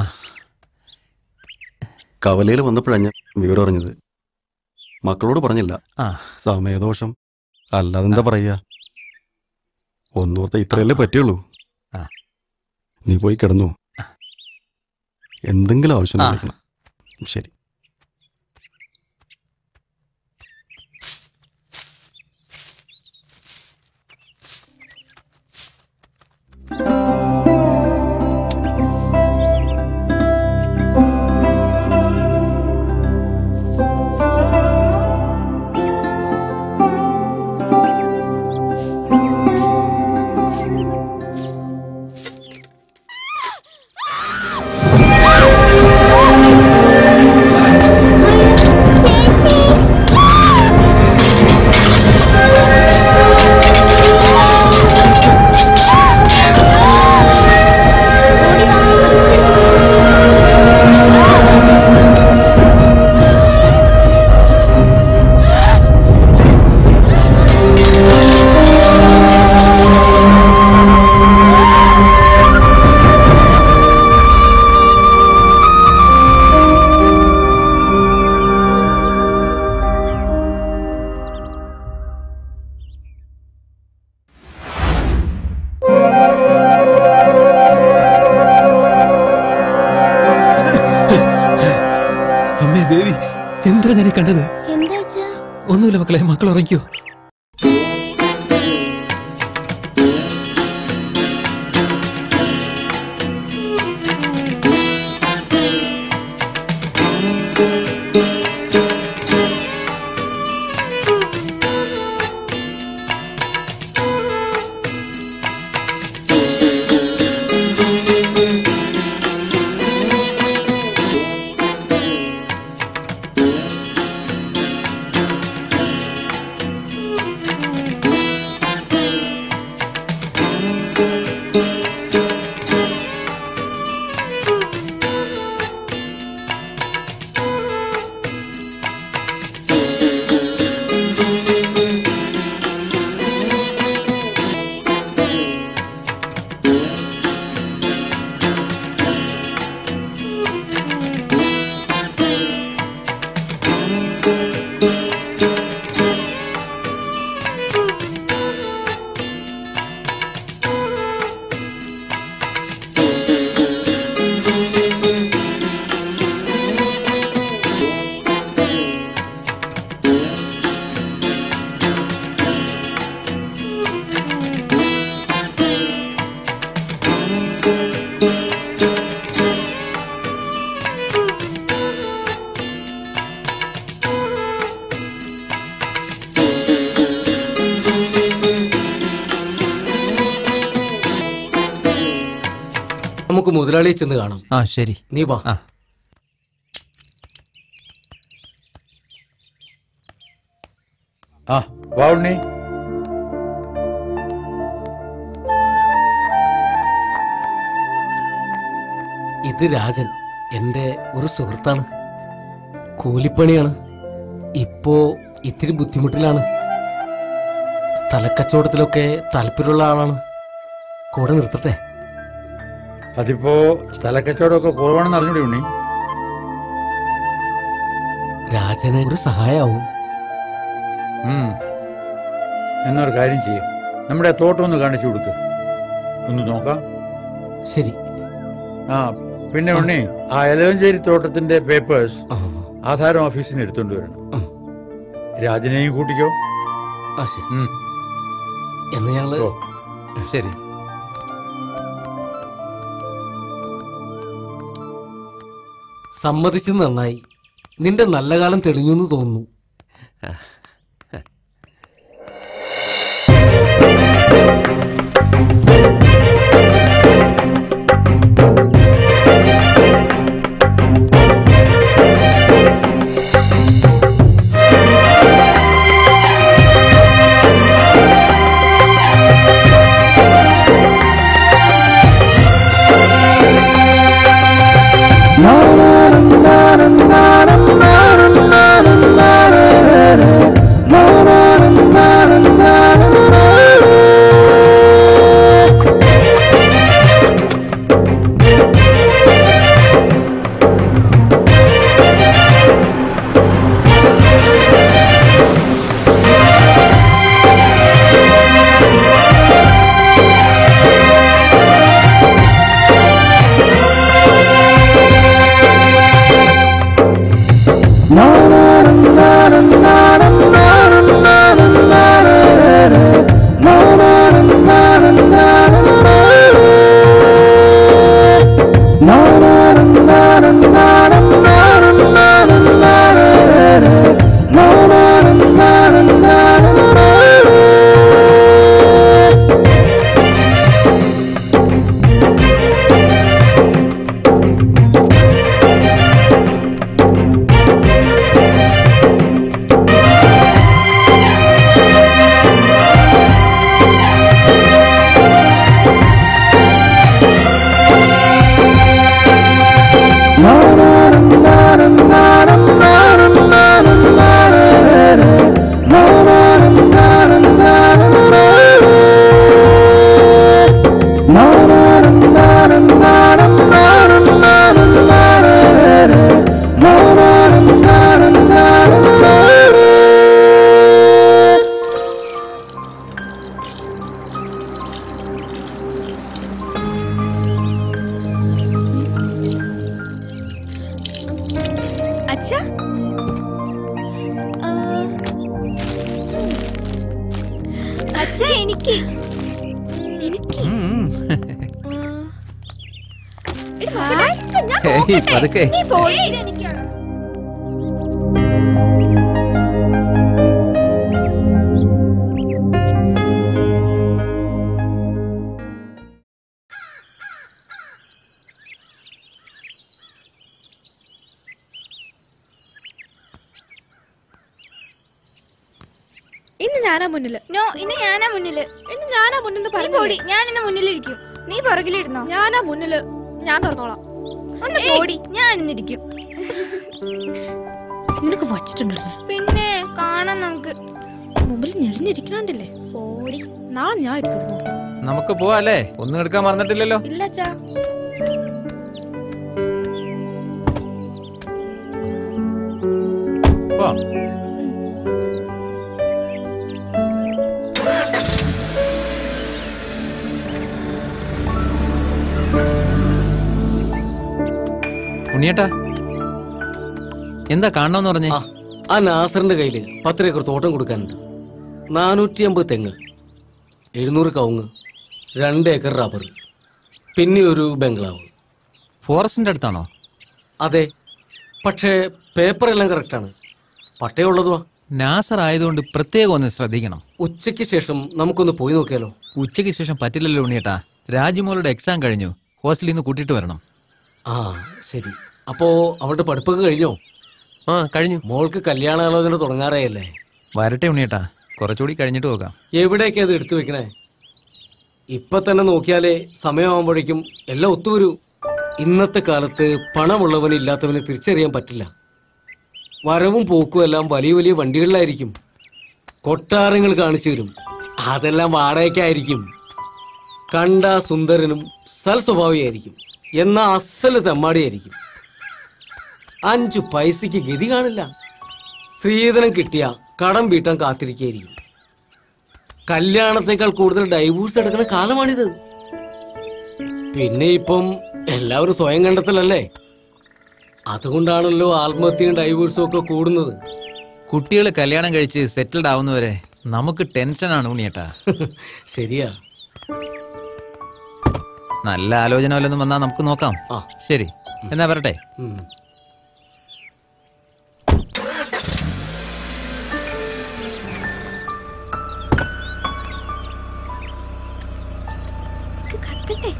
കവലയിൽ വന്നപ്പോഴാണ് ഞാൻ വിവരം അറിഞ്ഞത് മക്കളോട് പറഞ്ഞില്ല ആ. സമയദോഷം അല്ലാതെ എന്താ പറയാ ഒന്നോർത്ത ഇത്രയല്ലേ പറ്റുള്ളൂ ആ. നീ പോയി കിടന്നു എന്തെങ്കിലും ആവശ്യം ആ. വിളിക്കണം ശരി അമ്മേ ദേവി എന്താ ഞാൻ ഈ കണ്ടത് എന്താ അച്ഛാ ഒന്നുമില്ല മക്കളെ മക്കൾ ഉറങ്ങിക്കോ നമുക്ക് മുതലാളിയെ ചെന്ന് കാണാം ആ ശരി നീ വാ ആ ആ വാ ഉണ്ണി ഇത് രാജൻ എന്റെ ഒരു സുഹൃത്താണ് കൂലിപ്പണിയാണ് ഇപ്പോ ഇത്തിരി ബുദ്ധിമുട്ടിലാണ് സ്ഥലക്കച്ചവടത്തിലൊക്കെ താല്പര്യമുള്ള ആളാണ് കൂടെ നിർത്തട്ടെ അതിപ്പോ സ്ഥലക്കച്ചവടമൊക്കെ കുറവാണെന്ന് അറിഞ്ഞൂടി ഉണ്ണി രാജന് ഒരു സഹായാവും ഉം. എന്നൊരു കാര്യം ചെയ്യും നമ്മുടെ ആ തോട്ടം ഒന്ന് കാണിച്ചു കൊടുക്ക് ഒന്ന് നോക്കാം ശരി ആ പിന്നെ ഉണ്ണി ആ എലവഞ്ചേരി തോട്ടത്തിന്റെ പേപ്പേഴ്സ് ആധാരം ഓഫീസിൽ നിന്ന് എടുത്തോണ്ട് വരണം രാജനെയും കൂട്ടിക്കോ ആ ശരി ഉം. എന്ന് ഞങ്ങള് ഓ. ശരി സമ്മതിച്ചത് നന്നായി നിന്റെ നല്ല കാലം തെളിഞ്ഞു എന്ന് തോന്നുന്നു na na na na na na na എനിക്ക് എനിക്ക് എടി, നോക്കട്ടെ. ഞാൻ ഹേയ്, നോക്കട്ടെ. പതുക്കെ. നീ പോയി ഇതെനിക്കാണ് ഇന്ന് ഞാനാ മുന്നില് നോ ഇന്ന് ഞാനാ മുന്നില് ഇന്ന് ഞാനാ മുന്നിൽ നീ പോടി ഞാൻ ഇന്ന് മുന്നിലിരിക്കും നീ പുറകിലിരുന്നോ ഞാനാ മുന്നില് ഞാൻ തുറന്നോളാം ഒന്ന് പോടി ഞാൻ ഇന്നിരിക്കും നിനക്ക് വച്ചിട്ടുണ്ടോ ഞാൻ? പിന്നെ കാണാം നമുക്ക് മുമ്പിൽ ഞെളിഞ്ഞിരിക്കണണ്ടില്ലേ പോടി നാളെ ഞാൻ ഇരിക്കും നോക്കാം നമുക്ക് പോവാ അല്ലേ ഒന്നും എടുക്കാൻ മറന്നിട്ടില്ലല്ലോ ഇല്ല അച്ഛാ പോ ഉണ്ണിയേട്ടാ എന്താ കാണണമെന്ന് പറഞ്ഞേ ആ നാസറിന്റെ കയ്യില് പത്ത് ഏക്കർ തോട്ടം കൊടുക്കാനുണ്ട് നാനൂറ്റി അമ്പത് തെങ്ങ് എഴുന്നൂറ് കവുങ്ങ് രണ്ട് ഏക്കർ റബ്ബർ പിന്നെ ഒരു ബംഗ്ലാവ് ഫോറസ്റ്റിന്റെ അടുത്താണോ അതെ പക്ഷേ പേപ്പർ എല്ലാം കറക്റ്റാണ് പട്ടയമുള്ളതുവാ നാസർ ആയതുകൊണ്ട് പ്രത്യേകം ഒന്ന് ശ്രദ്ധിക്കണം ഉച്ചയ്ക്ക് ശേഷം നമുക്കൊന്ന് പോയി നോക്കിയാലോ ഉച്ചയ്ക്ക് ശേഷം പറ്റില്ലല്ലോ ഉണ്ണിയേട്ടാ രാജിമോളുടെ എക്സാം കഴിഞ്ഞു ഹോസ്റ്റലിൽ നിന്ന് കൂട്ടിയിട്ട് വരണം ആ ശരി അപ്പോ അവളുടെ പഠിപ്പൊക്കെ കഴിഞ്ഞോ ആ കഴിഞ്ഞു മോൾക്ക് കല്യാണാലോചന തുടങ്ങാറായല്ലേ വരട്ടെ ഉണ്ണിയേട്ടാ കുറച്ചുകൂടി കഴിഞ്ഞിട്ട് പോകാം എവിടേക്കാ അത് എടുത്തു വെക്കണേ ഇപ്പൊ തന്നെ നോക്കിയാലേ സമയമാകുമ്പോഴേക്കും എല്ലാം ഒത്തുവരൂ ഇന്നത്തെ കാലത്ത് പണമുള്ളവന് ഇല്ലാത്തവന് തിരിച്ചറിയാൻ പറ്റില്ല വരവും പോക്കും എല്ലാം വലിയ വലിയ വണ്ടികളിലായിരിക്കും കൊട്ടാരങ്ങൾ കാണിച്ചു തരും അതെല്ലാം വാടകയ്ക്കായിരിക്കും കണ്ട സുന്ദരനും സൽസ്വഭാവിയായിരിക്കും എന്നാ അസല് തെമ്മാടിയായിരിക്കും അഞ്ചു പൈസയ്ക്ക് ഗതി കാണില്ല സ്ത്രീധനം കിട്ടിയ കടം വീട്ടാൻ കാത്തിരിക്കുകയായിരിക്കും കല്യാണത്തെക്കാൾ കൂടുതൽ ഡൈവോഴ്സ് എടുക്കുന്ന കാലമാണിത് പിന്നെ ഇപ്പം എല്ലാവരും സ്വയം കണ്ടെത്തലല്ലേ അതുകൊണ്ടാണല്ലോ ആത്മഹത്യയും ഡൈവോഴ്സും ഒക്കെ കൂടുന്നത് കുട്ടികൾ കല്യാണം കഴിച്ച് സെറ്റിൽഡ് ആവുന്നവരെ നമുക്ക് ടെൻഷനാണ് ഉണ്ണിയേട്ടാ ശരിയാ നല്ല ആലോചന വല്ലതും വന്നാൽ നമുക്ക് നോക്കാം ശരി എന്നാ വരട്ടെ കത്തട്ടെ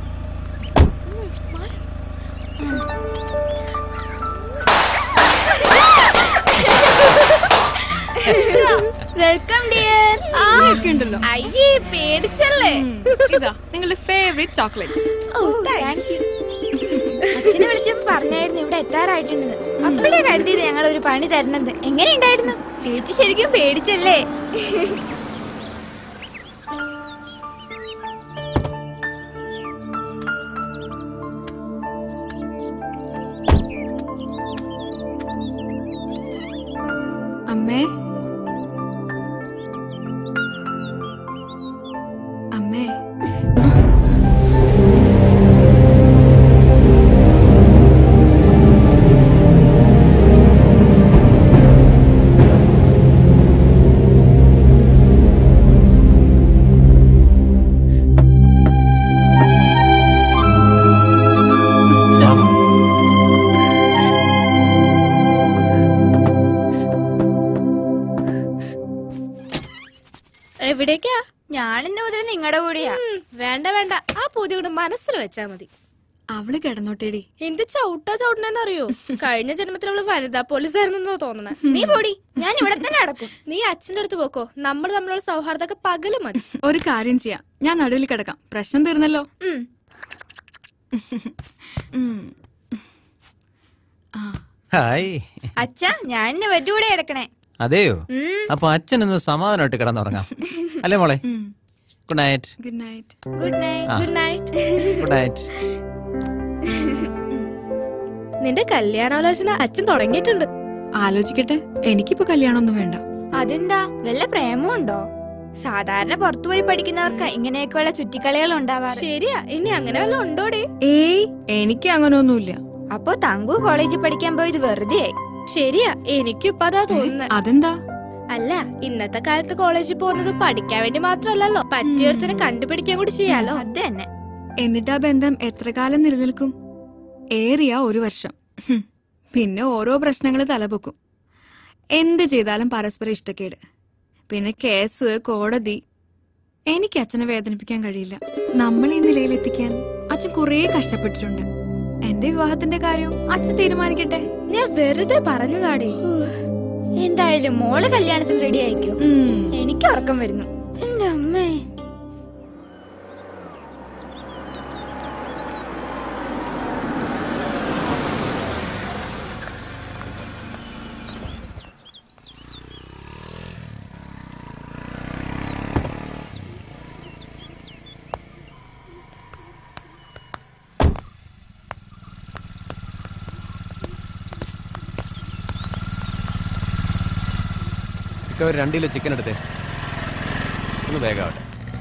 വെൽക്കം ഡിയർ ഉണ്ടല്ലോ അയ്യേ പേടിച്ചല്ലേ ഇതാ നിങ്ങളുടെ ഫേവറേറ്റ് ചോക്ലേറ്റ്സ് ഓ താങ്ക് യു അച്ഛനെ വിളിച്ചപ്പോ പറഞ്ഞായിരുന്നു ഇവിടെ എത്താറായിട്ടുണ്ടെന്ന് അപ്പോഴേ കരുതിയത് ഞങ്ങൾ ഒരു പണി തരണത് എങ്ങനെ ഉണ്ടായിരുന്നു ചേച്ചി ശരിക്കും പേടിച്ചല്ലേ അമ്മേ അമ്മേ എവിടേക്കാ ഞാനിന്ന് മുതൽ നിങ്ങളുടെ കൂടെയാ വേണ്ട വേണ്ട ആ പുതിയ കൂടെ മനസ്സിൽ വെച്ചാ മതി അവള് കിടന്നോട്ടേടി എന്ത് ചവിട്ടാ ചവിട്ടണെന്നറിയോ കഴിഞ്ഞ ജന്മത്തിൽ അവള് വനിതാ പോലീസ് ആയിരുന്നെന്നോ തോന്നണേ നീ പോടി ഞാൻ ഇവിടെ തന്നെ നടക്കും നീ അച്ഛന്റെ അടുത്ത് പോക്കോ നമ്മൾ തമ്മിലുള്ള സൗഹാർദ്ദമൊക്കെ പകല് മതി ഒരു കാര്യം ചെയ്യാം ഞാൻ നടുവിൽ കിടക്കാം പ്രശ്നം തീർന്നല്ലോ ഉം. ഹായ് അച്ഛ ഞാൻ ഇന്ന് വരുടെ കൂടെ കിടക്കണേ അതെയോ ഉം. അപ്പൊ അച്ഛൻ ഇന്ന് സമാധാനമായിട്ട് കിടന്നുറങ്ങാം അല്ലേ മോളെ good night good night good night ആ. ഗുഡ് നൈറ്റ് ഗുഡ് നൈറ്റ് നിന്റെ കല്യാണാലോചന അച്ഛൻ തുടങ്ങിയിട്ടുണ്ട് ആലോചിക്കട്ടെ എനിക്കിപ്പോ കല്യാണമൊന്നും വേണ്ട അതെന്താ വല്ല പ്രേമമുണ്ടോ സാധാരണ പുറത്തുപോയി പഠിക്കുന്നവർക്ക് ഇങ്ങനെയൊക്കെയുള്ള ചുറ്റിക്കളികൾ ഉണ്ടാവാറ് ശരിയാ ഇനി അങ്ങനെ വല്ല ഉണ്ടോടെ ഏയ് എനിക്ക് അങ്ങനെയൊന്നുമില്ല അപ്പോ തങ്കു കോളേജിൽ പഠിക്കാൻ പോയത് വെറുതെ ശരിയാ എനിക്കും ഇപ്പൊ അതാ തോന്നുന്നത് അതെന്താ അല്ല ഇന്നത്തെ കാലത്ത് കോളേജിൽ പോകുന്നത് പഠിക്കാൻ വേണ്ടി മാത്രമല്ലല്ലോ പറ്റിയൊരുത്തനെ കണ്ടുപിടിക്കാൻ കൂടി ചെയ്യാലോ അത് തന്നെ എന്നിട്ട് ആ ബന്ധം എത്ര കാലം നിലനിൽക്കും ഏറിയ ഒരു വർഷം ഹും. പിന്നെ ഓരോ പ്രശ്നങ്ങൾ തലപൊക്കും എന്ത് ചെയ്താലും പരസ്പരം ഇഷ്ടക്കേട് പിന്നെ കേസ് കോടതി എനിക്ക് അച്ഛനെ വേദനിപ്പിക്കാൻ കഴിയില്ല നമ്മൾ ഈ നിലയിൽ എത്തിക്കാൻ അച്ഛൻ കുറേ കഷ്ടപ്പെട്ടിട്ടുണ്ട് എന്റെ വിവാഹത്തിന്റെ കാര്യവും അച്ഛൻ തീരുമാനിക്കട്ടെ ഞാൻ വെറുതെ പറഞ്ഞതാടേ എന്തായാലും മോള് കല്യാണത്തിന് റെഡി ആയിക്കോ എനിക്ക് ഉറക്കം വരുന്നു എന്റെ അമ്മേ ഇക്ക ഒരു രണ്ട് കിലോ ചിക്കൻ എടുത്തേ ഒന്ന് വേഗമാവട്ടെ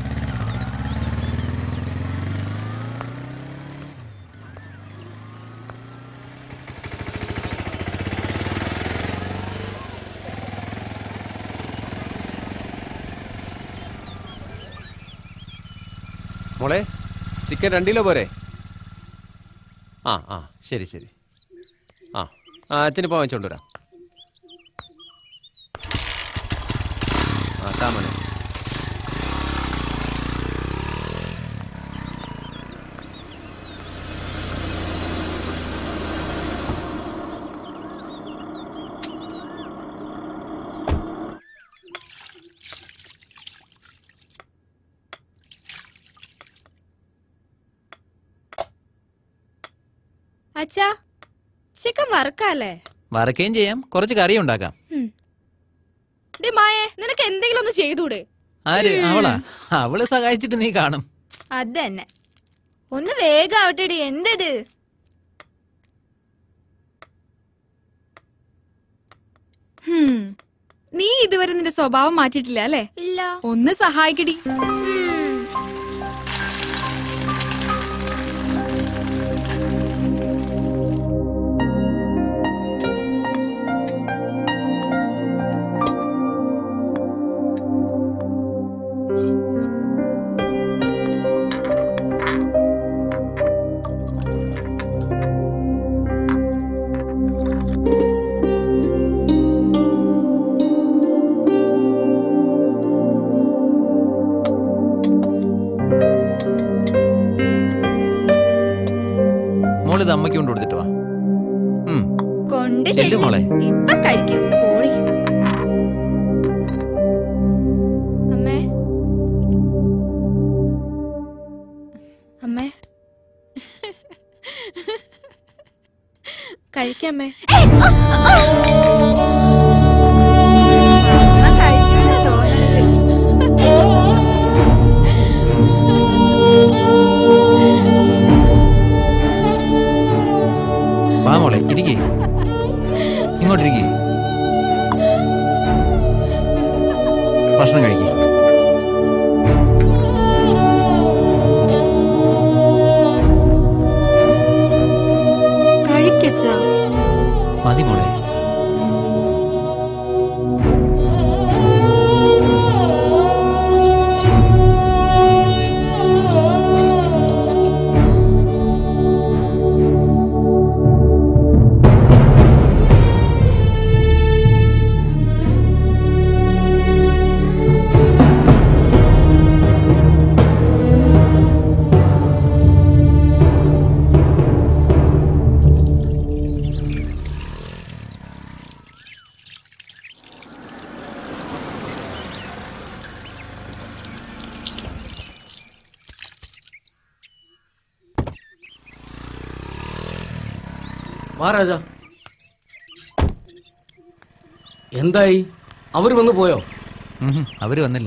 മോളെ ചിക്കൻ രണ്ട് കിലോ പോരെ ആ ആ ശരി ശരി ആ ആ അച്ഛനിപ്പോൾ വാങ്ങിച്ചോണ്ട് വരാം ആ താ മോനെ അച്ഛാ ചിക്കൻ വറക്കാല്ലേ വറക്കുകയും ചെയ്യാം കുറച്ച് കറി ഉണ്ടാക്കാം ഡേ മായേ നിനക്ക് എന്തെങ്കിലും ഒന്ന് ചെയ്തൂടെ ആര് അവളാ അവള് സഹായിച്ചിട്ട് നീ കാണും അത് തന്നെ ഒന്ന് വേഗം ആവട്ടെടി എന്തത് ഹും. നീ ഇതുവരെ നിന്റെ സ്വഭാവം മാറ്റിയിട്ടില്ല അല്ലേ ഇല്ല ഒന്ന് സഹായിക്കടി മോളിത് അമ്മയ്ക്ക് കൊണ്ട് കൊടുത്തിട്ട് വാ ഉം. കൊണ്ട് ചെല്ല് ചെല്ല്. മോളെ. ഇപ്പൊ കഴിക്കും പോടി അമ്മേ അമ്മേ കഴിക്കാമേ വാ മോളെ ഇരിക്കേ ഇങ്ങോട്ടിരിക്കേ ഭക്ഷണം കഴിക്കേ കഴിക്കച്ചാ മതി മോളെ വാ രാജ എന്തായി അവർ വന്നു പോയോ ഉം, അവര് വന്നില്ല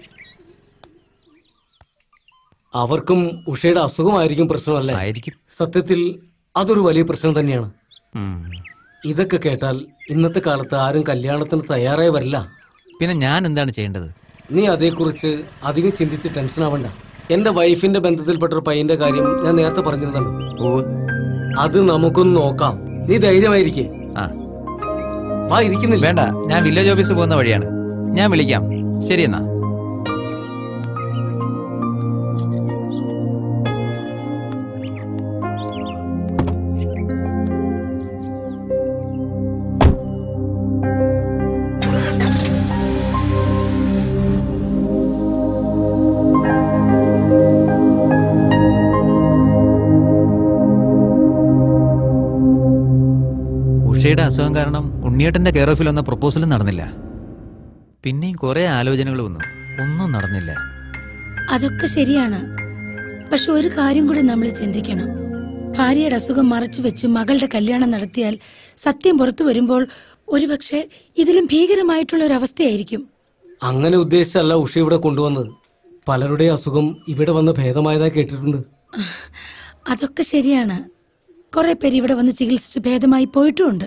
അവർക്കും ഉഷയുടെ അസുഖമായിരിക്കും പ്രശ്നമല്ലേ ആയിരിക്കും സത്യത്തിൽ അതൊരു വലിയ പ്രശ്നം തന്നെയാണ് ഉം. ഇതൊക്കെ കേട്ടാൽ ഇന്നത്തെ കാലത്ത് ആരും കല്യാണത്തിന് തയ്യാറായി വരില്ല പിന്നെ ഞാൻ എന്താണ് ചെയ്യേണ്ടത് നീ അതേക്കുറിച്ച് അധികം ചിന്തിച്ച് ടെൻഷൻ ആവണ്ട എന്റെ വൈഫിന്റെ ബന്ധത്തിൽപ്പെട്ട ഒരു പയ്യന്റെ കാര്യം ഞാൻ നേരത്തെ പറഞ്ഞിരുന്നല്ലോ അത് നമുക്കൊന്ന് നോക്കാം നീ ധൈര്യമായിരിക്കേ ആ വാ ഇരിക്കുന്നില്ല വേണ്ട ഞാൻ വില്ലേജ് ഓഫീസിൽ പോകുന്ന വഴിയാണ് ഞാൻ വിളിക്കാം ശരി എന്നാ ഉഷയുടെ അസുഖം കാരണം ഉണ്ണിയേട്ടന്റെ കെയർ ഓഫിൽ വന്ന പ്രപ്പോസലും നടന്നില്ല പിന്നെയും കുറെ ആലോചനകൾ വന്നു ഒന്നും നടന്നില്ല അതൊക്കെ ശരിയാണ് പക്ഷെ ഒരു കാര്യം കൂടി നമ്മൾ ചിന്തിക്കണം ഭാര്യയുടെ അസുഖം മറച്ചു വെച്ച് മകളുടെ കല്യാണം നടത്തിയാൽ സത്യം പുറത്തു വരുമ്പോൾ ഒരുപക്ഷെ ഇതിലും ഭീകരമായിട്ടുള്ള ഒരു അവസ്ഥയായിരിക്കും അങ്ങനെ ഉദ്ദേശിച്ചല്ല ഉഷ ഇവിടെ കൊണ്ടുവന്നത് പലരുടെയും അസുഖം ഇവിടെ വന്ന് ഭേദമായതായി കേട്ടിട്ടുണ്ട് അതൊക്കെ ശരിയാണ് കുറെ പേര് ഇവിടെ വന്ന് ചികിത്സിച്ച് ഭേദമായി പോയിട്ടുമുണ്ട്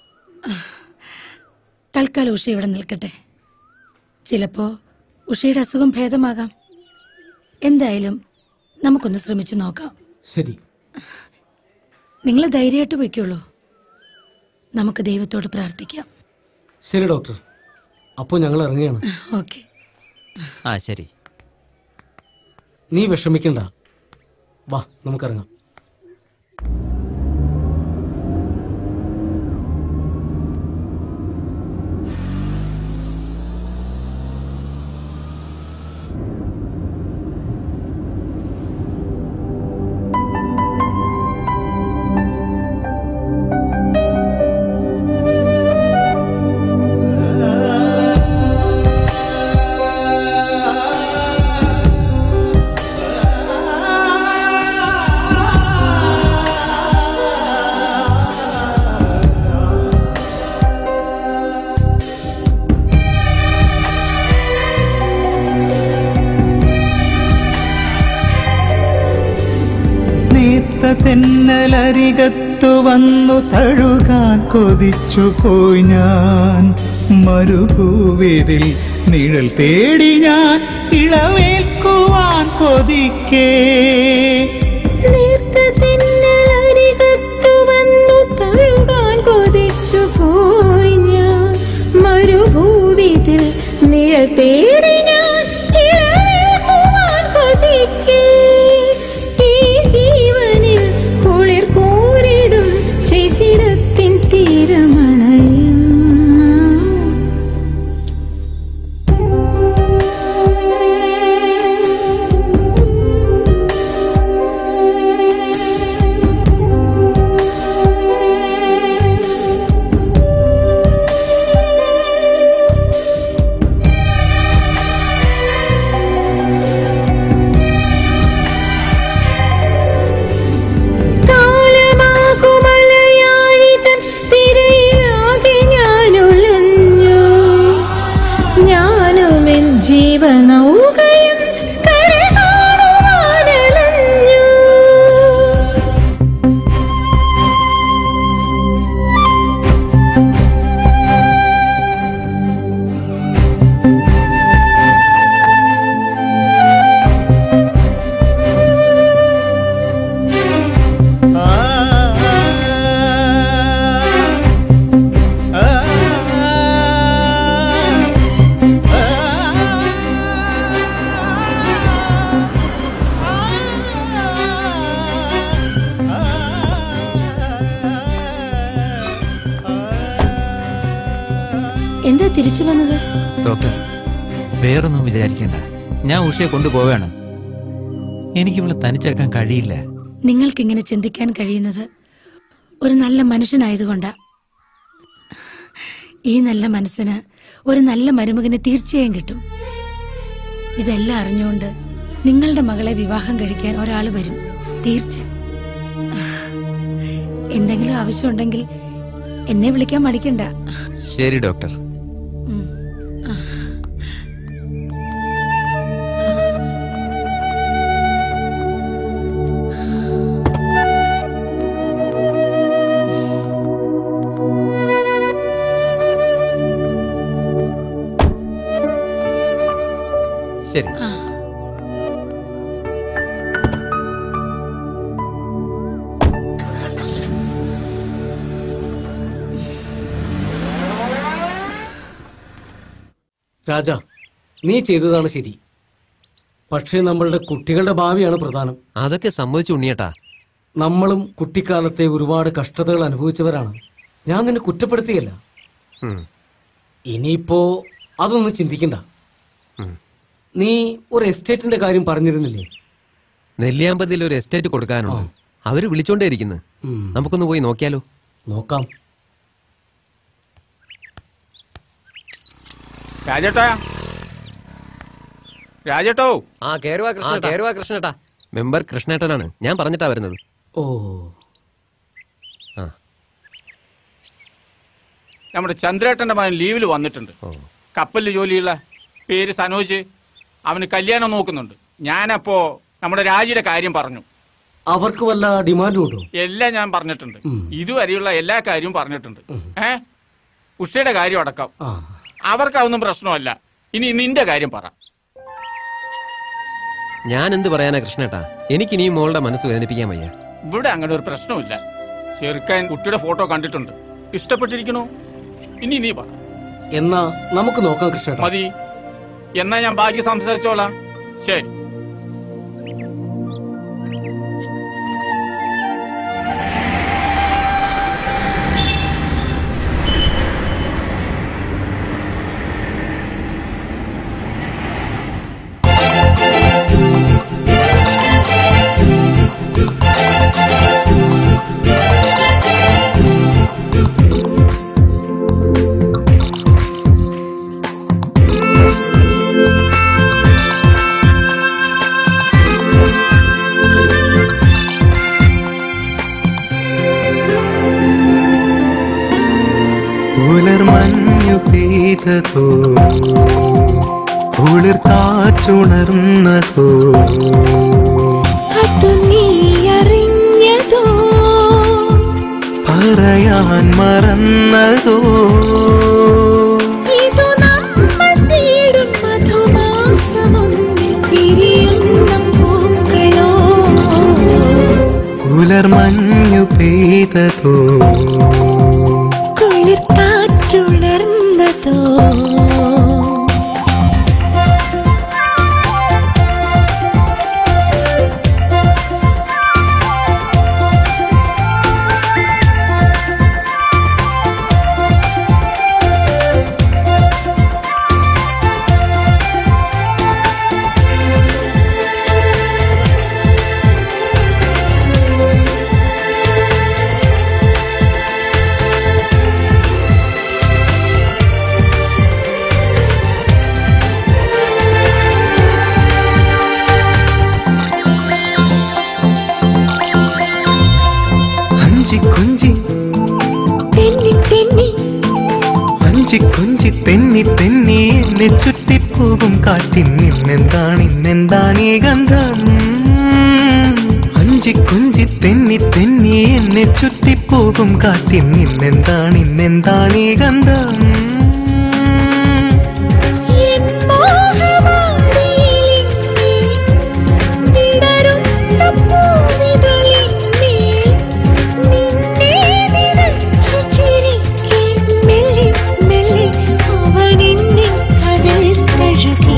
തൽക്കാലം ഉഷ ഇവിടെ നിൽക്കട്ടെ ചിലപ്പോ ഉഷയുടെ അസുഖം ഭേദമാകാം എന്തായാലും നമുക്കൊന്ന് ശ്രമിച്ചു നോക്കാം ശരി നിങ്ങൾ ധൈര്യമായിട്ട് പൊയ്ക്കുള്ളൂ നമുക്ക് ദൈവത്തോട് പ്രാർത്ഥിക്കാം ശരി ഡോക്ടർ അപ്പോൾ ഞങ്ങൾ ഇറങ്ങുകയാണ് ഓക്കെ ആ ശരി നീ വിഷമിക്കണ്ട വാ നമുക്കിറങ്ങാം നേർത്ത തെന്നലരികത്തു വന്നു തഴുകാൻ കൊതിച്ചു പോയി ഞാൻ മരുഭൂവിതിൽ നിഴൽ തേടി ഞാൻ ഇളവേൽക്കുവാൻ കൊതിക്കേ നേർത്ത തെന്നലരികത്തു വന്നു തഴുകാൻ കൊതിച്ചു പോയി ഞാൻ മരുഭൂവിതിൽ നിഴൽ തേടി ഞാൻ ഇളവേൽക്കുവാൻ കൊതിക്കേ ഈ ജീവനിൽ കുളിർ കൂരിടും ശിശിരത്തിൻ തീരമണയാ കാലമാകുമലയാഴിതൻ തിരയിലാകെ ഞാനുലഞ്ഞു ഞാനുമെൻ ജീവനൗകയും കര കാണുവാനലഞ്ഞു എന്താ തിരിച്ചു വന്നത് ഡോക്ടർ വേറൊന്നും വിചാരിക്കേണ്ട ഞാൻ ഉഷയെ കൊണ്ടുപോവാണ് എനിക്കിവിടെ തനിച്ചാക്കാൻ കഴിയില്ല നിങ്ങൾക്കിങ്ങനെ ചിന്തിക്കാൻ കഴിയുന്നത് ഒരു നല്ല മനുഷ്യനായതുകൊണ്ടാ ഈ നല്ല മനസ്സിന് ഒരു നല്ല മരുമകനെ തീർച്ചയായും കിട്ടും ഇതെല്ലാം അറിഞ്ഞുകൊണ്ട് നിങ്ങളുടെ മകളെ വിവാഹം കഴിക്കാൻ ഒരാൾ വരും തീർച്ച എന്തെങ്കിലും ആവശ്യമുണ്ടെങ്കിൽ എന്നെ വിളിക്കാൻ മടിക്കണ്ട ശരി ഡോക്ടർ ശരി രാജ നീ ചെയ്തതാണ് ശരി പക്ഷേ നമ്മളുടെ കുട്ടികളുടെ ഭാവിയാണ് പ്രധാനം അതൊക്കെ സമ്മതിച്ചു ഉണ്ണിയേട്ടാ നമ്മളും കുട്ടിക്കാലത്തെ ഒരുപാട് കഷ്ടതകൾ അനുഭവിച്ചവരാണ് ഞാൻ നിന്നെ കുറ്റപ്പെടുത്തിയല്ല ഉം. ഇനിയിപ്പോ അതൊന്നും ചിന്തിക്കണ്ട ഉം. നീ ഒരു എസ്റ്റേറ്റിന്റെ കാര്യം പറഞ്ഞിരുന്നില്ലേ നെല്ലിയാമ്പതിയിൽ ഒരു എസ്റ്റേറ്റ് കൊടുക്കാനുണ്ട് അവര് വിളിച്ചോണ്ടേ ഇരിക്കുന്നു ഉം. നമുക്കൊന്ന് പോയി നോക്കിയാലോ നോക്കാം രാജേട്ടാ രാജേട്ടോ ആ കേറുവാ കൃഷ്ണ കേറുവാ കൃഷ്ണേട്ടാ മെമ്പർ കൃഷ്ണേട്ടനാണ് ഞാൻ പറഞ്ഞിട്ടാ വരുന്നത് ഓ ആ നമ്മുടെ ചന്ദ്രേട്ടന്റെ മകൻ ലീവിൽ വന്നിട്ടുണ്ട് കപ്പലിൽ ജോലിയുള്ള പേര് സനോജ് അവന് കല്യാണം നോക്കുന്നുണ്ട് ഞാനപ്പോ നമ്മുടെ രാജിയുടെ കാര്യം പറഞ്ഞു അവർക്ക് വല്ല ഡിമാൻഡും ഉണ്ടോ എല്ലാം ഞാൻ പറഞ്ഞിട്ടുണ്ട് ഇതുവരെയുള്ള എല്ലാ കാര്യവും പറഞ്ഞിട്ടുണ്ട് ഏ ഉഷയുടെ കാര്യം അടക്കം ആ അവർക്ക് അതൊന്നും പ്രശ്നമല്ല ഇനി നിന്റെ കാര്യം പറ ഞാൻ എന്ത് പറയാനാ കൃഷ്ണേട്ടാ എനിക്കിനി ഈ മോളുടെ മനസ്സ് വേദനിപ്പിക്കാൻ വയ്യ ഇവിടെ അങ്ങനെ ഒരു പ്രശ്നമില്ല ചെറുക്കൻ കുട്ടിയുടെ ഫോട്ടോ കണ്ടിട്ടുണ്ട് ഇഷ്ടപ്പെട്ടിരിക്കണോ ഇനി നീ പറ എന്നാ നമുക്ക് നോക്കാം കൃഷ്ണേട്ടാ മതി എന്നാ ഞാൻ ബാക്കി സംസാരിച്ചോളാം ശരി പുലർമഞ്ഞു പെയ്തതോ കുളിർ കാറ്റുണർന്നതോ അതു നീ അറിഞ്ഞതോ പറയാൻ മറന്നതോ ഇതു നമ്മൾ തേടും മധുമാസമൊന്നിൽ തിരിയുന്ന പൂക്കളോ പുലർമഞ്ഞു പെയ്തതോ കുളിർ കാറ്റുണർന്നതോ അഞ്ചി കുഞ്ചി തെന്നി തെന്നി അഞ്ചി കുഞ്ചി തെന്നി തെന്നി എന്നെ ചുറ്റിപ്പോകും കാട്ടിൽ നിന്നെന്താണ് ഇന്നെന്താണ് ഈ ഗന്ധം അഞ്ചി കുഞ്ചി തെന്നി തെന്നി എന്നെ ചുറ്റിപ്പോകും കാട്ടിൽ നിന്നെന്താണ് ഇന്നെന്താണ് ഈ ഗന്ധം എൻ മോഹവാടിയിലിങ്ങി വിടരുന്ന പൂവിതളിന്മേൽ നിന്നെ നിറച്ചു ചിരിക്കെ മെല്ലെ മെല്ലെ അവനെന്നെ കവിൾ തഴുകി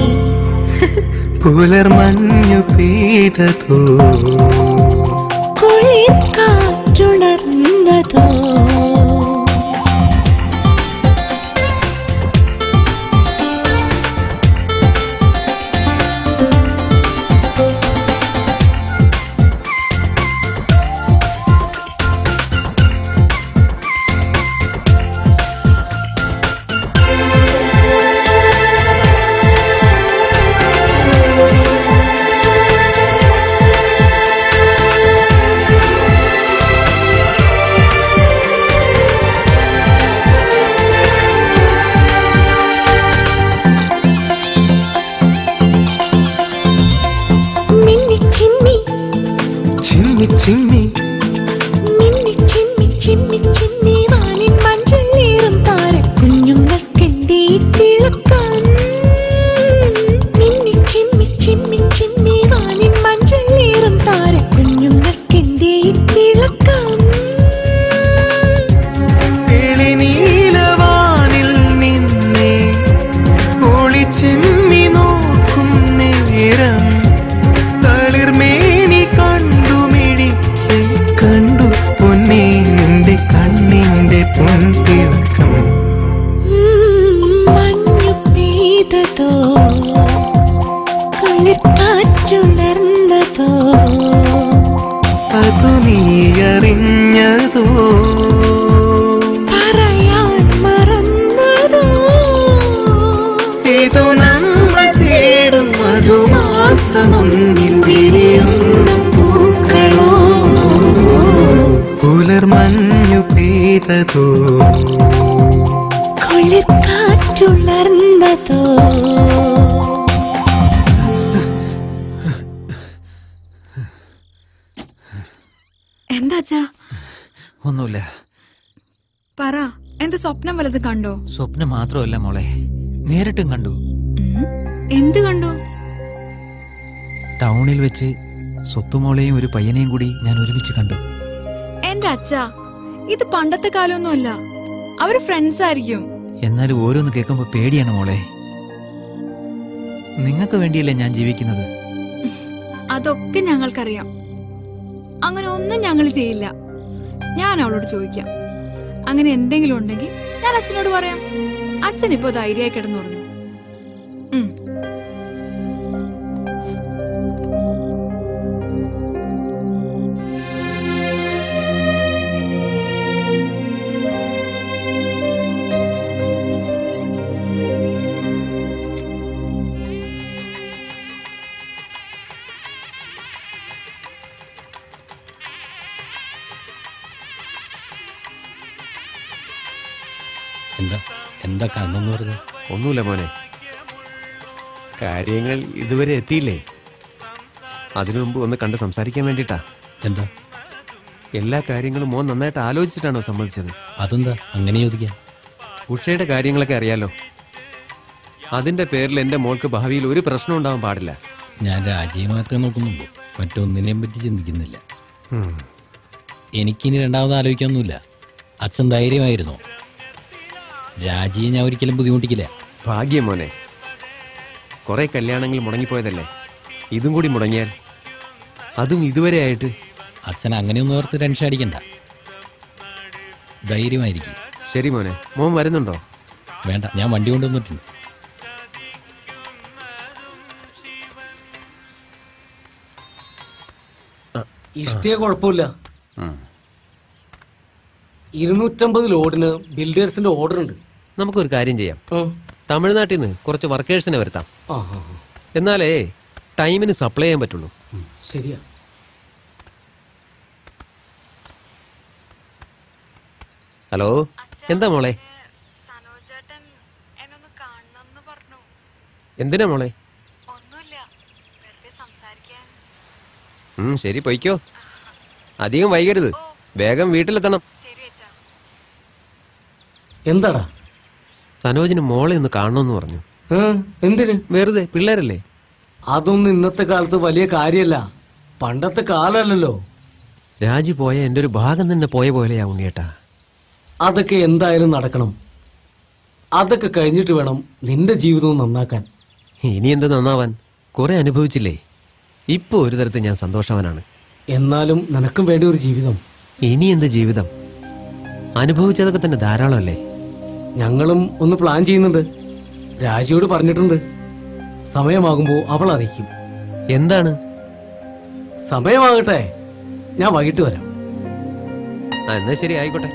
പുലർമഞ്ഞു പെയ്തതോ കുളിർ കാറ്റുണർന്നതോ മിന്നി ചിമ്മി ചിമ്മി ചിമ്മി മിന്നി ചിമ്മി ചിമ്മി ചിമ്മി വാലിൻ മഞ്ചലേറും താര കുഞ്ഞുങ്ങൾക്കെന്തേ തിളക്കം മിന്നി ചിമ്മി ചിമ്മി ചിമ്മി വാലിൻ മഞ്ചലേറും താര കുഞ്ഞുങ്ങൾക്കെന്തേ തിളക്കം തെളിനീലവാനിൽ നിന്നെ എന്താ അച്ഛാ ഒന്നുമില്ല പറ എന്താ സ്വപ്നം വല്ലതും കണ്ടോ സ്വപ്നം മാത്രമല്ല മോളെ നേരിട്ടും കണ്ടു എന്ത് കണ്ടു ടൗണിൽ വെച്ച് സ്വത്തുമോളെയും ഒരു പയ്യനെയും കൂടി ഞാൻ ഒരുമിച്ച് കണ്ടു എന്റെ അച്ഛാ ഇത് പണ്ടത്തെ കാലമൊന്നുമല്ല അവര് ഫ്രണ്ട്സ് ആയിരിക്കും എന്നാലും ഓരോന്ന് കേൾക്കുമ്പോ പേടിയാണ് മോളെ നിങ്ങൾക്ക് വേണ്ടിയല്ലേ ഞാൻ ജീവിക്കുന്നത് അതൊക്കെ ഞങ്ങൾക്കറിയാം അങ്ങനെ ഒന്നും ഞങ്ങൾ ചെയ്യില്ല ഞാൻ അവളോട് ചോദിക്കാം അങ്ങനെ എന്തെങ്കിലും ഉണ്ടെങ്കിൽ ഞാൻ അച്ഛനോട് പറയാം അച്ഛൻ ഇപ്പോ ധൈര്യമായി കിടന്നുറങ്ങും ഉം. എന്താ എന്താ കണ്ണെന്ന് പറഞ്ഞു ഒന്നുമില്ല മോനെ കാര്യങ്ങൾ ഇതുവരെ എത്തിയില്ലേ അതിനു മുമ്പ് ഒന്ന് കണ്ട് സംസാരിക്കാൻ വേണ്ടിട്ടാ എന്താ എല്ലാ കാര്യങ്ങളും മോൻ നന്നായിട്ട് ആലോചിച്ചിട്ടാണോ സമ്മതിച്ചത് അതെന്താ അങ്ങനെ ചോദിക്കാൻ ഉഷയുടെ കാര്യങ്ങളൊക്കെ അറിയാലോ അതിന്റെ പേരിൽ എന്റെ മോൾക്ക് ഭാവിയിൽ ഒരു പ്രശ്നം ഉണ്ടാവാൻ പാടില്ല ഞാൻ രാജിയെ മാത്രമേ നോക്കുന്നുള്ളൂ മറ്റൊന്നിനെയും പറ്റി ചിന്തിക്കുന്നില്ല ഉം. എനിക്കിനി രണ്ടാമത് ആലോചിക്കാനൊന്നുമില്ല അച്ഛൻ ധൈര്യമായിരുന്നു രാജിയെ ഞാൻ ഒരിക്കലും ബുദ്ധിമുട്ടിക്കില്ല ഭാഗ്യം മോനെ കുറെ കല്യാണങ്ങൾ മുടങ്ങിപ്പോയതല്ലേ ഇതും കൂടി മുടങ്ങിയാൽ അതും ഇതുവരെ ആയിട്ട് അച്ഛൻ അങ്ങനെയൊന്നും ഓർത്ത് ടെൻഷൻ അടിക്കണ്ട ധൈര്യമായിരിക്കും ശരി മോനെ മോൻ വരുന്നുണ്ടോ വേണ്ട ഞാൻ വണ്ടി കൊണ്ടുവന്നിട്ടുണ്ട് ഇഷ്ടേ കുഴപ്പമില്ല ഇരുന്നൂറ്റമ്പത് ലോഡിന് ബിൽഡേഴ്സിന്റെ ഓർഡർ ഉണ്ട് നമുക്കൊരു കാര്യം ചെയ്യാം തമിഴ്നാട്ടിൽ നിന്ന് കുറച്ച് വർക്കേഴ്സിനെ വരുത്താം ആ ആ, ആ. എന്നാലേ ടൈമിന് സപ്ലൈ ചെയ്യാൻ പറ്റുള്ളൂ ശരിയാ ഹലോ എന്താ മോളെ എന്തിനാ മോളെ ഉം, ശരി പൊയ്ക്കോ അധികം വൈകരുത് വേഗം വീട്ടിലെത്തണം എന്താടാ സനോജിന് മോളെ ഒന്ന് കാണണമെന്ന് പറഞ്ഞു എന്തിന് വെറുതെ പിള്ളേരല്ലേ അതൊന്നും ഇന്നത്തെ കാലത്ത് വലിയ കാര്യമല്ല പണ്ടത്തെ കാലമല്ലല്ലോ രാജി പോയ എന്റെ ഒരു ഭാഗം തന്നെ പോയ പോലെയാ ഉണ്ണിയേട്ടാ അതൊക്കെ എന്തായാലും നടക്കണം അതൊക്കെ കഴിഞ്ഞിട്ട് വേണം നിന്റെ ജീവിതവും നന്നാക്കാൻ ഇനി എന്ത് നന്നാവാൻ കുറെ അനുഭവിച്ചില്ലേ ഇപ്പൊ ഒരു തരത്തിൽ ഞാൻ സന്തോഷവാനാണ് എന്നാലും നിനക്കും വേണ്ടി ഒരു ജീവിതം ഇനി എന്ത് ജീവിതം അനുഭവിച്ചതൊക്കെ തന്നെ ധാരാളമല്ലേ ഞങ്ങളും ഒന്ന് പ്ലാൻ ചെയ്യുന്നുണ്ട് രാജിയോട് പറഞ്ഞിട്ടുണ്ട് സമയമാകുമ്പോൾ അവൾ അറിയിക്കും എന്താണ് സമയമാകട്ടെ ഞാൻ വൈകിട്ട് വരാം ആ, എന്നാ ശരി ആയിക്കോട്ടെ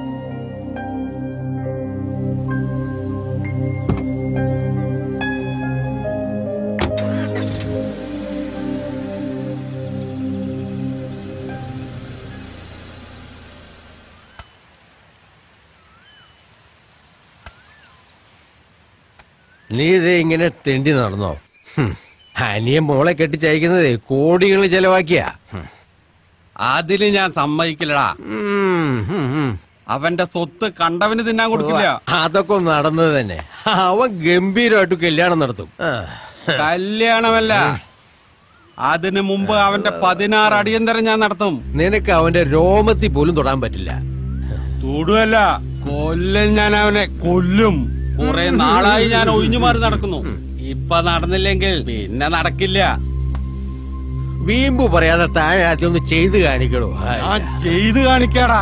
നീ ഇത് ഇങ്ങനെ തെണ്ടി നടന്നോ ഹും. അനിയൻ മോളെ കെട്ടിച്ചയക്കുന്നതേ കോടികൾ ചെലവാക്കിയാ ഹും. അതിന് ഞാൻ സമ്മതിക്കില്ലടാ അവന്റെ സ്വത്ത് കണ്ടവന് തിന്നാൻ കൊടുക്കില്ല അതൊക്കെ നടന്നത് തന്നെ അവൻ ഗംഭീരമായിട്ട് കല്യാണം നടത്തും ആ. കല്യാണമല്ല അതിനു മുമ്പ് അവന്റെ പതിനാറ് അടിയന്തരം ഞാൻ നടത്തും നിനക്ക് അവന്റെ രോമത്തിൽ പോലും തൊടാൻ പറ്റില്ല തൊടുവല്ല കൊല്ലും ഞാൻ അവനെ കൊല്ലും കുറെ നാളായി ഞാൻ ഒഴിഞ്ഞു മാറി നടക്കുന്നു ഇപ്പൊ നടന്നില്ലെങ്കിൽ പിന്നെ നടക്കില്ല വീമ്പു പറയാതെ താഴെ ആദ്യം ഒന്ന് ചെയ്ത് കാണിക്കണോ ആ ചെയ്ത് കാണിക്കാടാ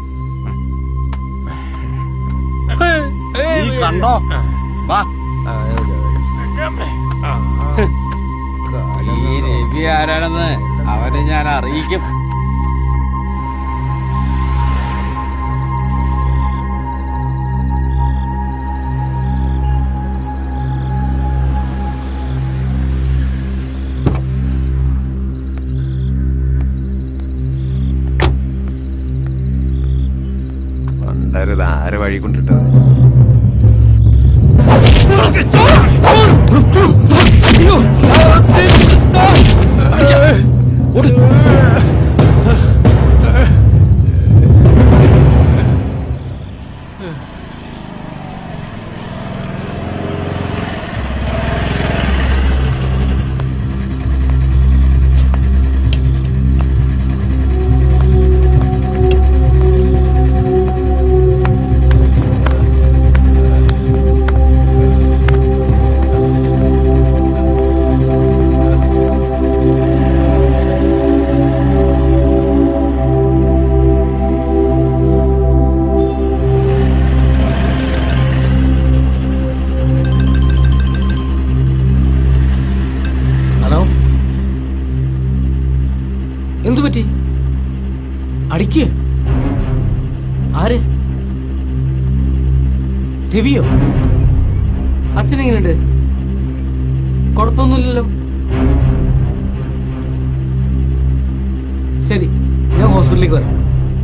നീ കണ്ടോ വാ ഈ രവി ആരാണെന്ന് അവനെ ഞാൻ അറിയിക്കും പണ്ടരുത് ആരെ വഴി കൊണ്ടിട്ടത് അടിക്കുക ആര് രവിയോ അച്ഛനെങ്ങനെയുണ്ട് കുഴപ്പമൊന്നുമില്ലല്ലോ ശരി ഞാൻ ഹോസ്പിറ്റലിലേക്ക് വരാം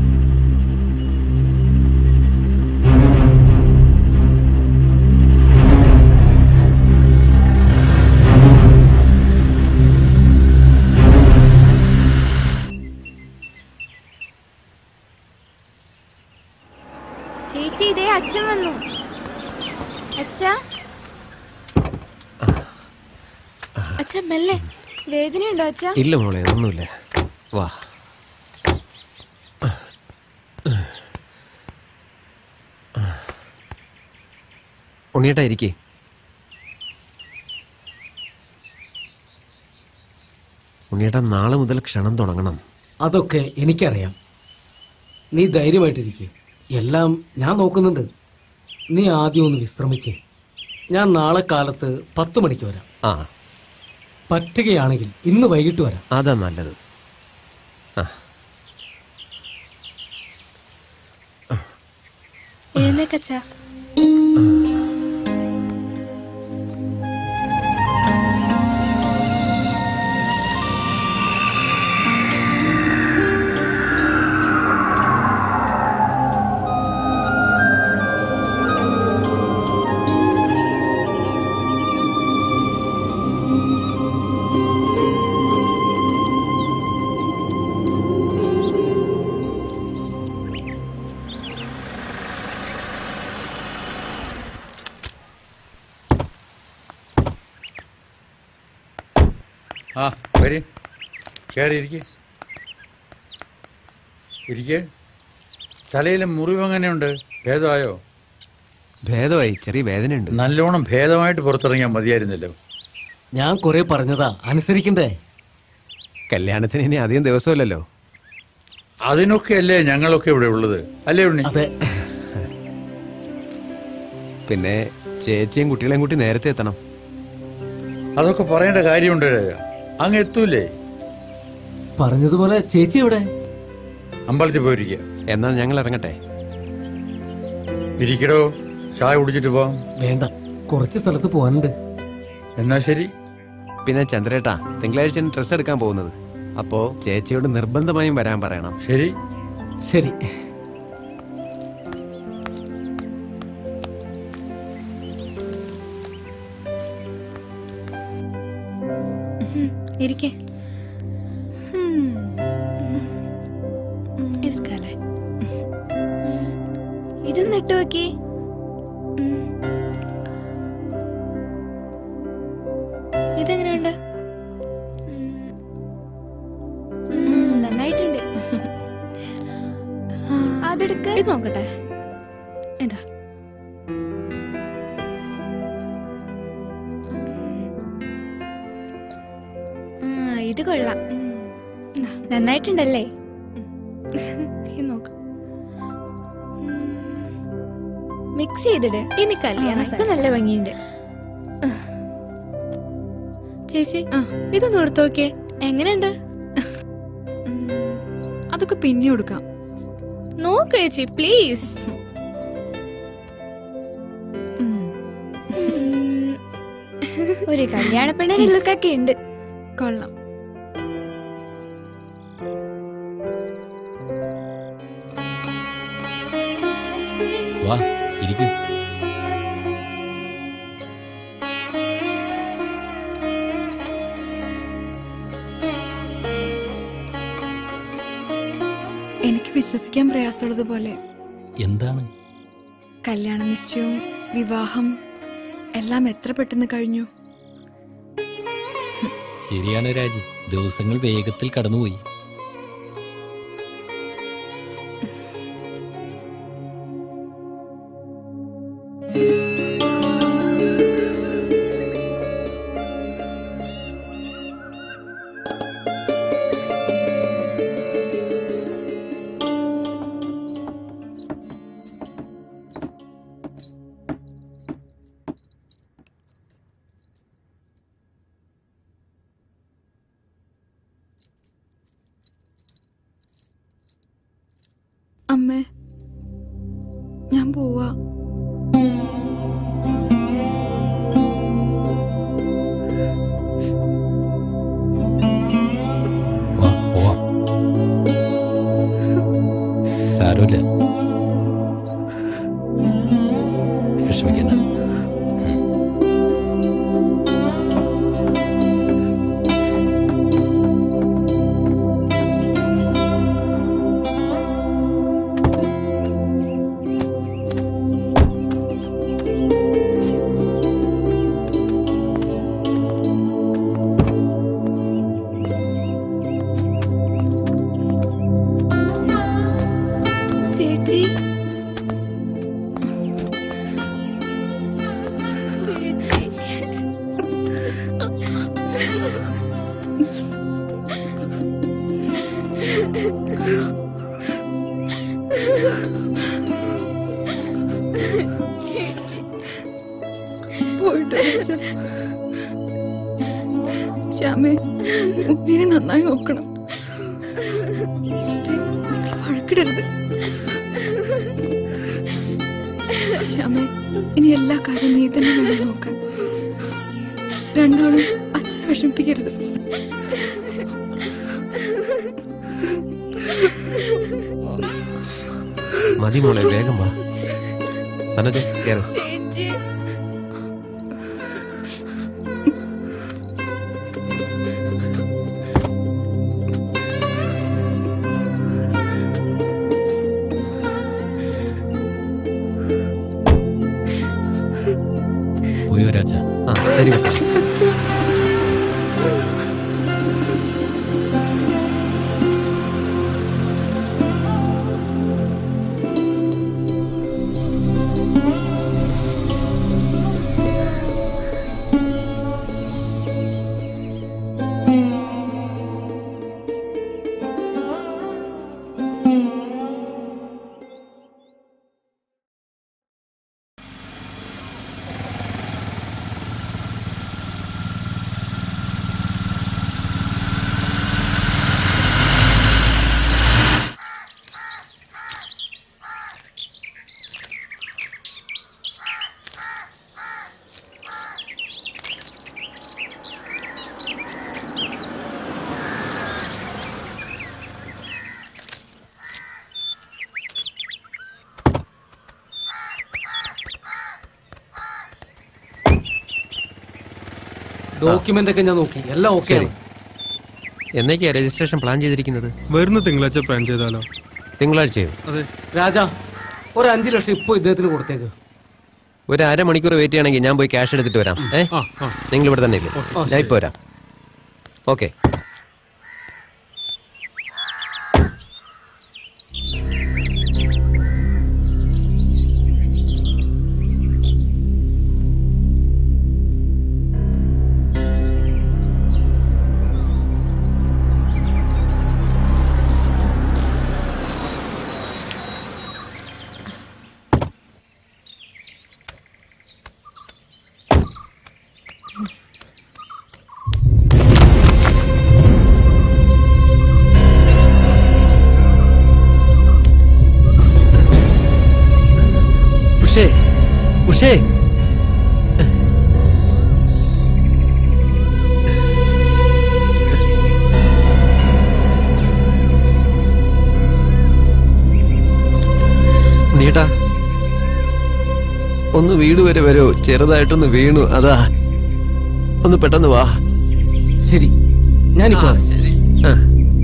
ചേച്ചി ഇതേ അച്ഛൻ വന്നു അച്ഛാ അച്ഛൻ മെല്ലെ വേദനയുണ്ടോ അച്ഛാ ഇല്ല മോളെ ഒന്നുമില്ല വാ ഉണ്ണിയേട്ടാ ഇരിക്കേ ഉണ്ണിയേട്ടാ നാളെ മുതൽ ക്ഷണം തുടങ്ങണം അതൊക്കെ എനിക്കറിയാം നീ ധൈര്യമായിട്ടിരിക്കെ എല്ലാം ഞാൻ നോക്കുന്നുണ്ട് നീ ആദ്യം ഒന്ന് വിശ്രമിക്കേ ഞാൻ നാളെ കാലത്ത് പത്ത് മണിക്ക് വരാം ആ പറ്റുകയാണെങ്കിൽ ഇന്ന് വൈകിട്ട് വരാം അതാ നല്ലത് എഴുന്നേക്കച്ചാ ആ വരി കയറി ഇരിക്കെ ഇരിക്കെ തലയിലെ മുറിവ് എങ്ങനെയുണ്ട് ഭേദമായോ ഭേദമായി ചെറിയ വേദനയുണ്ട് നല്ലോണം ഭേദമായിട്ട് പുറത്തിറങ്ങിയാൽ മതിയായിരുന്നല്ലോ ഞാൻ കുറെ പറഞ്ഞതാ അനുസരിക്കണ്ടേ കല്യാണത്തിന് ഇനി അധികം ദിവസമല്ലല്ലോ അതിനൊക്കെ അല്ലേ ഞങ്ങളൊക്കെ ഇവിടെ ഉള്ളത് അല്ലേ ഉണ്ണി അതെ പിന്നെ ചേച്ചിയും കുട്ടികളെയും കൂട്ടി നേരത്തെ എത്തണം അതൊക്കെ പറയേണ്ട കാര്യമുണ്ട് അങ്ങ് എത്തൂലേ പറഞ്ഞതുപോലെ ചേച്ചി എവിടെ അമ്പലത്തിൽ പോയിരിക്കുക എന്നാ ഞങ്ങൾ ഇറങ്ങട്ടെ ഇരിക്കടോ ചായ കുടിച്ചിട്ട് പോവാം വേണ്ട കുറച്ച് സ്ഥലത്ത് പോകാനുണ്ട് എന്നാ ശരി പിന്നെ ചന്ദ്രേട്ടാ തിങ്കളാഴ്ച ഡ്രസ്സ് എടുക്കാൻ പോകുന്നത് അപ്പോ ചേച്ചിയോട് നിർബന്ധമായും വരാൻ പറയണം ശരി ശരി ഇരിക്കേ ഇരിക്കാല്ലേ ഇതൊന്ന് ഇട്ട് നോക്കി ഇതെങ്ങനെയുണ്ട് നന്നായിട്ടുണ്ട് അതെടുക്ക ഇത് നോക്കട്ടെ ഇതാ ആ, ഇത് കൊള്ളാം നന്നായിട്ടുണ്ടല്ലേ ഇത് നോക്ക് മിക്സ് ചെയ്തിട് ഇനി കല്യാണം ഇത് നല്ല ഭംഗിയുണ്ട് ചേച്ചി ഇതൊന്ന് എടുത്തു നോക്കിയേ എങ്ങനെയുണ്ട് അതൊക്കെ പിന്നെ കൊടുക്കാം നോക്ക് ചേച്ചി പ്ലീസ് ഒരു കല്യാണ പെണ്ണിന്റെ ലുക്കൊക്കെ ഉണ്ട് കൊള്ളാം വാ ഇരിക്കും എനിക്ക് വിശ്വസിക്കാൻ പ്രയാസമുള്ളതുപോലെ എന്താണ് കല്യാണ നിശ്ചയവും വിവാഹം എല്ലാം എത്ര പെട്ടെന്ന് കഴിഞ്ഞു ശരിയാണ് രാജി ദിവസങ്ങൾ വേഗത്തിൽ കടന്നുപോയി അമ്മേ ഞാൻ പോവാ സാരമില്ല വിഷമിക്കണ്ട ചേച്ചി പോയിട്ട് വരാം, അച്ഛാ. ശ്യാമേ ഉണ്ണിനെ നന്നായി നോക്കണം ദേ, നിങ്ങൾ വഴക്കിടരുത് ശ്യാമേ ഇനി എല്ലാ കാര്യവും നീ തന്നെ വേണം നോക്കാൻ രണ്ടാളും അച്ഛനെ വിഷമിപ്പിക്കരുത് മതി മോളെ വേഗം വാ സനജ കേറ് ചേച്ചി പോയി വരാച്ച ആ ശരി കേട്ടോ ഡോക്യുമെന്റ് ഒക്കെ ഞാൻ നോക്കി എല്ലാം ഓക്കെ ശരി. എന്നേക്കാ രജിസ്ട്രേഷൻ പ്ലാൻ ചെയ്തിരിക്കുന്നത് വരുന്ന തിങ്കളാഴ്ച പ്ലാൻ ചെയ്താലോ തിങ്കളാഴ്ചയോ അതെ രാജാ ഒരു അഞ്ചു ലക്ഷം ഇപ്പൊ ഇദ്ദേഹത്തിന് കൊടുത്തേക്ക് ഒരു അരമണിക്കൂർ വെയിറ്റ് ചെയ്യണമെങ്കിൽ ഞാൻ പോയി ക്യാഷ് എടുത്തിട്ട് വരാം ഏ നിങ്ങൾ ഇവിടെ തന്നെ ഇല്ലേ ആ, ഞാൻ ശരി. ഇപ്പോൾ വരാം ഓക്കെ ഉഷേ ഉഷേ നീട്ടാ ഒന്ന് വീട് വരെ വരോ ചെറുതായിട്ടൊന്ന് വീണു അതാ ഒന്ന് പെട്ടെന്ന് വാ ശരി ഞാനിപ്പോ ശരി ആ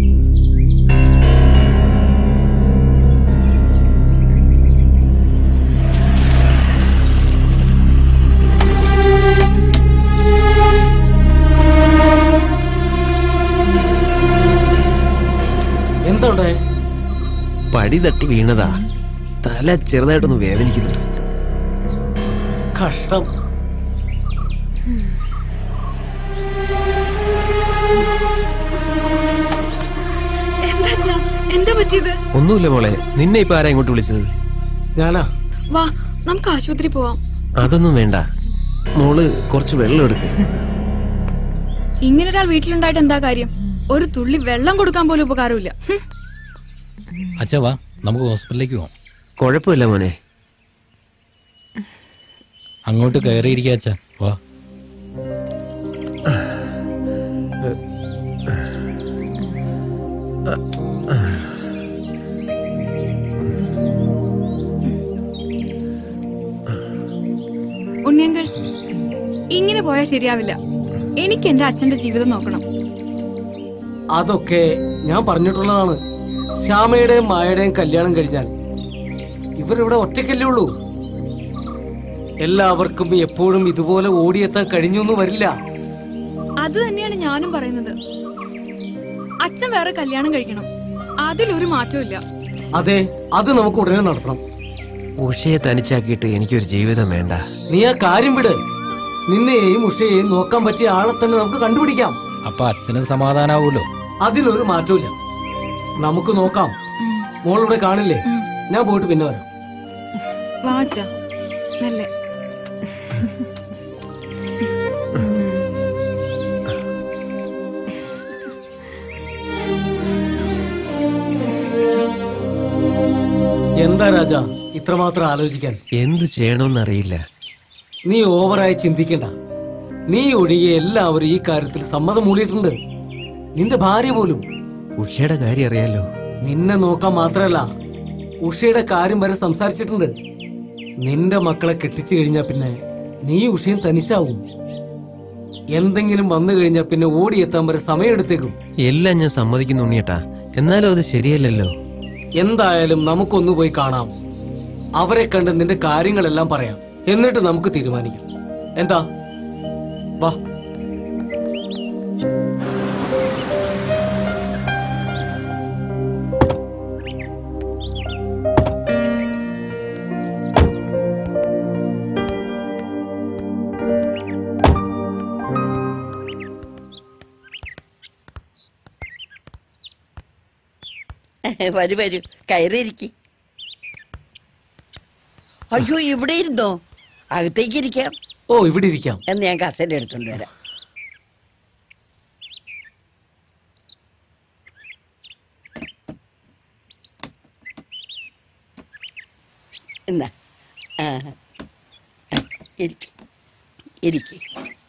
എന്താ ഉണ്ടായേ പടി തട്ടി വീണതാ തല ചെറുതായിട്ടൊന്ന് വേദനിക്കുന്നുണ്ട് കഷ്ടം എന്താ അച്ഛാ? എന്താ പറ്റിയത് ഒന്നുമില്ല മോളെ നിന്നെ ഇപ്പൊ ആരാ ഇങ്ങോട്ട് വിളിച്ചത് ഞാനാ വാ നമുക്ക് ആശുപത്രി പോവാം അതൊന്നും വേണ്ട മോള് കുറച്ച് വെള്ളം എടുക്ക് ഇങ്ങനെ ഒരാൾ വീട്ടിലുണ്ടായിട്ട് എന്താ കാര്യം ഒരു തുള്ളി വെള്ളം കൊടുക്കാൻ പോലും ഉപകാരമില്ല ഹും. അച്ഛ വാ നമുക്ക് ഹോസ്പിറ്റലിലേക്ക് പോവാം കുഴപ്പമില്ല മോനെ അങ്ങോട്ട് കയറിയിരിക്കാച്ചാ വാ ഉണ്ണിയങ്കൾ ഇങ്ങനെ പോയാൽ ശരിയാവില്ല എനിക്ക് എന്റെ അച്ഛന്റെ ജീവിതം നോക്കണം അതൊക്കെ ഞാൻ പറഞ്ഞിട്ടുള്ളതാണ് ശ്യാമയുടെയും മായയുടെയും കല്യാണം കഴിഞ്ഞാൽ ഇവരിവിടെ ഒറ്റയ്ക്കല്ലേ ഉള്ളൂ എല്ലാവർക്കും എപ്പോഴും ഇതുപോലെ ഓടിയെത്താൻ കഴിഞ്ഞൊന്നും വരില്ല അത് തന്നെയാണ് ഞാനും പറയുന്നത് അച്ഛൻ വേറെ കല്യാണം കഴിക്കണം അതിലൊരു മാറ്റവും ഇല്ല അതെ അത് നമുക്ക് ഉടനെ നടത്തണം ഉഷയെ തനിച്ചാക്കിയിട്ട് എനിക്കൊരു ജീവിതം വേണ്ട നീ ആ കാര്യം വിട് നിന്നെയും ഉഷയെയും നോക്കാൻ പറ്റിയ ആളെ തന്നെ നമുക്ക് കണ്ടുപിടിക്കാം അപ്പൊ അച്ഛന് സമാധാനാവൂലോ അതിലൊരു മാറ്റമില്ല നമുക്ക് നോക്കാം മോളിവിടെ കാണില്ലേ ഞാൻ പോയിട്ട് പിന്നെ വരാം വാച്ച മെല്ലെ എന്താ രാജ ഇത്രമാത്രം ആലോചിക്കാൻ എന്തു ചെയ്യണമെന്നറിയില്ല നീ ഓവറായി ചിന്തിക്കണ്ട നീ ഒഴികെ എല്ലാവരും ഈ കാര്യത്തിൽ സമ്മതം മൂടിയിട്ടുണ്ട് നിന്റെ ഭാര്യ പോലും ഉഷയുടെ കാര്യം അറിയാലോ നിന്നെ നോക്കാൻ മാത്രല്ല ഉഷയുടെ കാര്യം വരെ സംസാരിച്ചിട്ടുണ്ട് നിന്റെ മക്കളെ കെട്ടിച്ചു കഴിഞ്ഞാ പിന്നെ നീ ഉഷയും തനിച്ചാവും എന്തെങ്കിലും വന്നു കഴിഞ്ഞാ പിന്നെ ഓടിയെത്താൻ വരെ സമയമെടുത്തേക്കും എല്ലാം ഞാൻ സമ്മതിക്കുന്നു ഉണ്ണിയേട്ടാ എന്നാലും അത് ശരിയല്ലല്ലോ എന്തായാലും നമുക്കൊന്നു പോയി കാണാം അവരെ കണ്ട് നിന്റെ കാര്യങ്ങളെല്ലാം പറയാം എന്നിട്ട് നമുക്ക് തീരുമാനിക്കാം എന്താ വാ വരൂ വരൂ കയറിയിരിക്കി അയ്യോ ഇവിടെ ഇരുന്നോ അകത്തേക്ക് ഇരിക്കാം ഓ ഇവിടെ ഇരിക്കാം എന്ന് ഞാൻ കസേര എടുത്തോണ്ട് വരാം എന്നാ ആ ഇരിക്കി ഇരിക്കി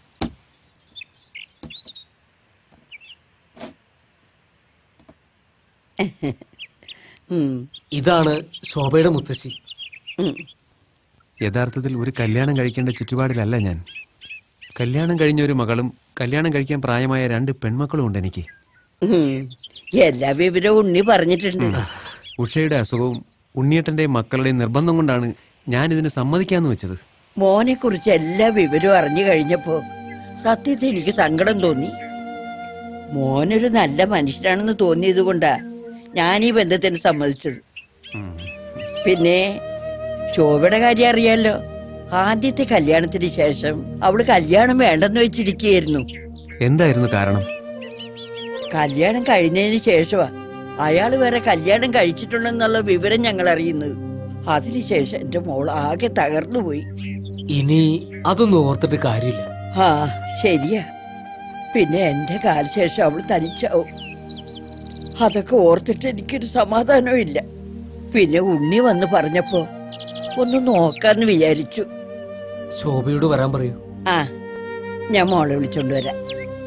ഇതാണ് ശോഭയുടെ മുത്തശ്ശി യഥാർത്ഥത്തിൽ ഒരു കല്യാണം കഴിക്കേണ്ട ചുറ്റുപാടിലല്ല ഞാൻ കല്യാണം കഴിഞ്ഞ ഒരു മകളും കല്യാണം കഴിക്കാൻ പ്രായമായ രണ്ട് പെൺമക്കളും ഉണ്ട് എനിക്ക് ഉം. എല്ലാ വിവരവും ഉണ്ണി പറഞ്ഞിട്ടുണ്ട് ഉഷയുടെ അസുഖവും ഉണ്ണിയേട്ടന്റെയും മക്കളുടെയും നിർബന്ധം കൊണ്ടാണ് ഞാൻ ഇതിന് സമ്മതിക്കാന്ന് വെച്ചത് മോനെ കുറിച്ച് എല്ലാ വിവരവും അറിഞ്ഞു കഴിഞ്ഞപ്പോ സത്യത്തിൽ എനിക്ക് സങ്കടം തോന്നി മോനൊരു നല്ല മനുഷ്യനാണെന്ന് തോന്നിയത് കൊണ്ടാ ഞാൻ ഈ ബന്ധത്തിന് സമ്മതിച്ചത് പിന്നെ ശോഭയുടെ കാര്യം അറിയാലോ ആദ്യത്തെ കല്യാണത്തിന് ശേഷം അവള് കല്യാണം വേണ്ടെന്ന് വെച്ചിരിക്കുകയായിരുന്നു എന്തായിരുന്നു കാരണം കല്യാണം കഴിഞ്ഞതിന് ശേഷമാ അയാൾ വേറെ കല്യാണം കഴിച്ചിട്ടുണ്ടെന്നുള്ള വിവരം ഞങ്ങൾ അറിയുന്നത് അതിനുശേഷം എന്റെ മോൾ ആകെ തകർന്നു പോയി ഇനി അതൊന്നും ഓർത്തിട്ട് കാര്യമില്ല ആ ശരിയാ പിന്നെ എന്റെ കാലശേഷം അവൾ തനിച്ചാവും അതൊക്കെ ഓർത്തിട്ട് എനിക്കൊരു സമാധാനവും ഇല്ല പിന്നെ ഉണ്ണി വന്ന് പറഞ്ഞപ്പോ ഒന്ന് നോക്കാന്ന് വിചാരിച്ചു ശോഭയോട് വരാൻ പറയൂ ആ ഞാൻ മോളെ വിളിച്ചോണ്ട് വരാം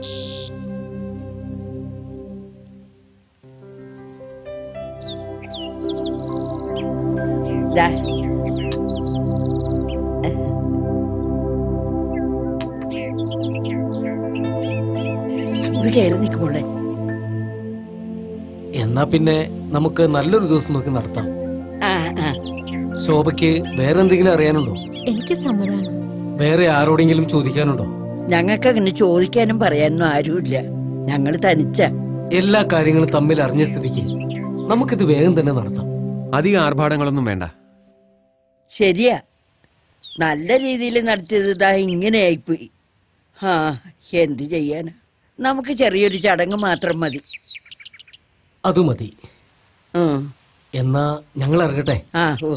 ദാ. ഇവിടെ കയറി നിൽക്കുമ്പോളെ എന്നാ പിന്നെ നമുക്ക് നല്ലൊരു ദിവസം നോക്കി നടത്താം ആ ആ ശോഭയ്ക്ക് വേറെ എന്തെങ്കിലും അറിയാനുണ്ടോ എനിക്ക് സമ്മതമാണ് വേറെ ആരോടെങ്കിലും ചോദിക്കാനുണ്ടോ ഞങ്ങൾക്ക് അങ്ങനെ ചോദിക്കാനും പറയാനും ആരുമില്ല ഞങ്ങൾ തനിച്ച എല്ലാ കാര്യങ്ങളും തമ്മിൽ അറിഞ്ഞ സ്ഥിതിക്ക് നമുക്കിത് വേഗം തന്നെ നടത്താം അധികം ആർഭാടങ്ങളൊന്നും വേണ്ട ശരിയാ നല്ല രീതിയിൽ നടത്തിയത് ഇതാ ഇങ്ങനെയായിപ്പോയി ആ എന്ത് ചെയ്യാനാ നമുക്ക് ചെറിയൊരു ചടങ്ങ് മാത്രം മതി അത് മതി ഉം. എന്നാ ഞങ്ങൾ ഇറങ്ങട്ടെ ആ ഓ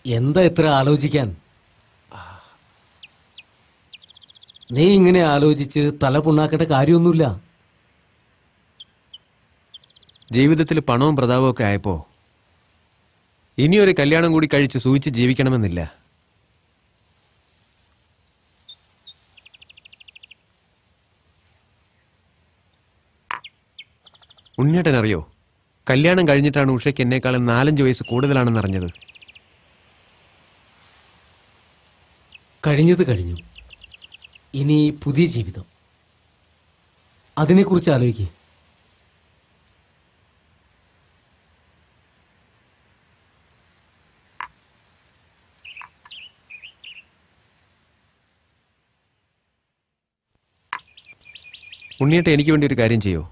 എന്താ ഇത്ര ആലോചിക്കാൻ നീ ഇങ്ങനെ ആലോചിച്ച് തല പുണ്ണാക്കേണ്ട കാര്യമൊന്നുമില്ല ജീവിതത്തിൽ പണവും പ്രതാപവും ഒക്കെ ആയപ്പോ ഇനിയൊരു കല്യാണം കൂടി കഴിച്ച് സൂചിച്ച് ജീവിക്കണമെന്നില്ല ഉണ്ണിയേട്ടൻ അറിയോ കല്യാണം കഴിഞ്ഞിട്ടാണ് ഉഷയ്ക്ക് എന്നെക്കാളും നാലഞ്ച് വയസ്സ് കൂടുതലാണെന്ന് അറിഞ്ഞത് കഴിഞ്ഞത് കഴിഞ്ഞു ഇനി പുതിയ ജീവിതം അതിനെക്കുറിച്ച് ആലോചിക്കുക ഉണ്ണിയേട്ടൻ എനിക്ക് വേണ്ടി ഒരു കാര്യം ചെയ്യോ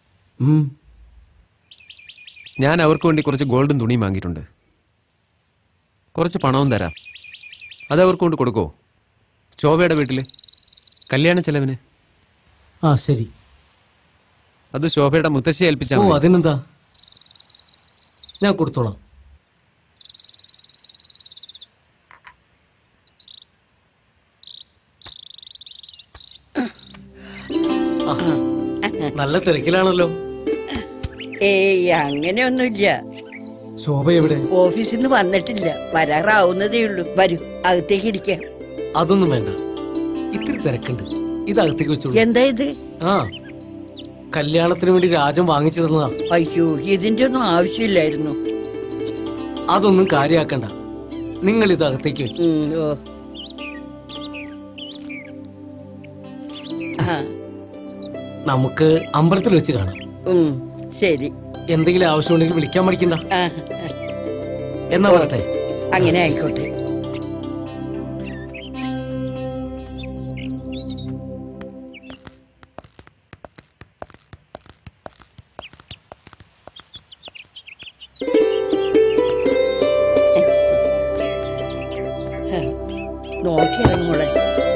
ഞാൻ അവർക്ക് വേണ്ടി കുറച്ച് ഗോൾഡും തുണിയും വാങ്ങിയിട്ടുണ്ട് കുറച്ച് പണവും തരാം അത് അവർക്ക് കൊണ്ട് കൊടുക്കോ ശോഭയുടെ വീട്ടില് കല്യാണ ചെലവിന് ആ ശരി അത് ശോഭയുടെ മുത്തശ്ശിയെ ഏൽപ്പിച്ചാൽ ഓ മതി. അതിനെന്താ ഞാൻ കൊടുത്തോളാം ആ, നല്ല തിരക്കിലാണല്ലോ ഏയ് അങ്ങനെയൊന്നുമില്ല ശോഭ എവിടെ ഓഫീസിൽ നിന്ന് വന്നിട്ടില്ല വരാറാവുന്നതേ ഉള്ളൂ വരൂ അകത്തേക്ക് ഇരിക്കാം അതൊന്നും വേണ്ട ഇത്തിരി തിരക്കുണ്ട് ഇത് അകത്തേക്ക് വെച്ചോളൂ എന്താ ഇത് ആ കല്യാണത്തിന് വേണ്ടി രാജൻ വാങ്ങിച്ചു തന്നതാ അയ്യോ ഇതിന്റെ ഒന്നും ആവശ്യമില്ലായിരുന്നു അതൊന്നും കാര്യാക്കണ്ട നിങ്ങൾ ഇത് അകത്തേക്ക് വെച്ചു ഉം, ഓ. ആ, നമുക്ക് അമ്പലത്തിൽ വെച്ച് കാണാം ഉം, ശരി എന്തെങ്കിലും ആവശ്യമുണ്ടെങ്കിൽ വിളിക്കാൻ മടിക്കണ്ട ആ, എന്നാ പറട്ടെ അങ്ങനെ ആയിക്കോട്ടെ നോക്കിയിറങ്ങ് മോളെ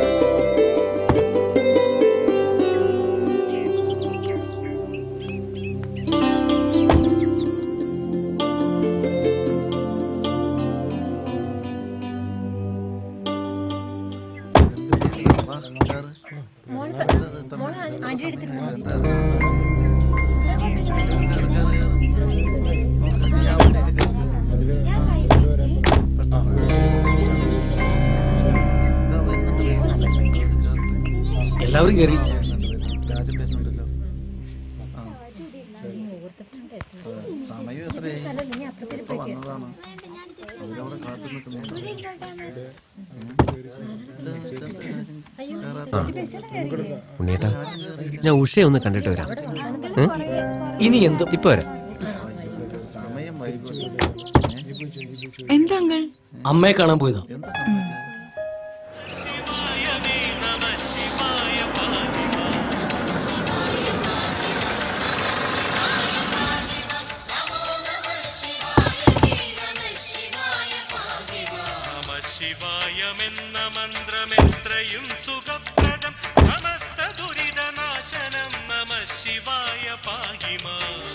എല്ലാവരും കയറി ഉണ്ണിയേട്ടാ ഞാൻ ഉഷയെ ഒന്ന് കണ്ടിട്ട് വരാം ഉം? ഇനി എന്ത് ഇപ്പൊ വരാം എന്താ അങ്കിൾ അമ്മയെ കാണാൻ പോയതാ ശിവായമെന്ന മന്ത്രമെത്രയും സുഖപ്രദം സമസ്ത ദുരിതനാശനം നമ ശിവായ പാഹിമ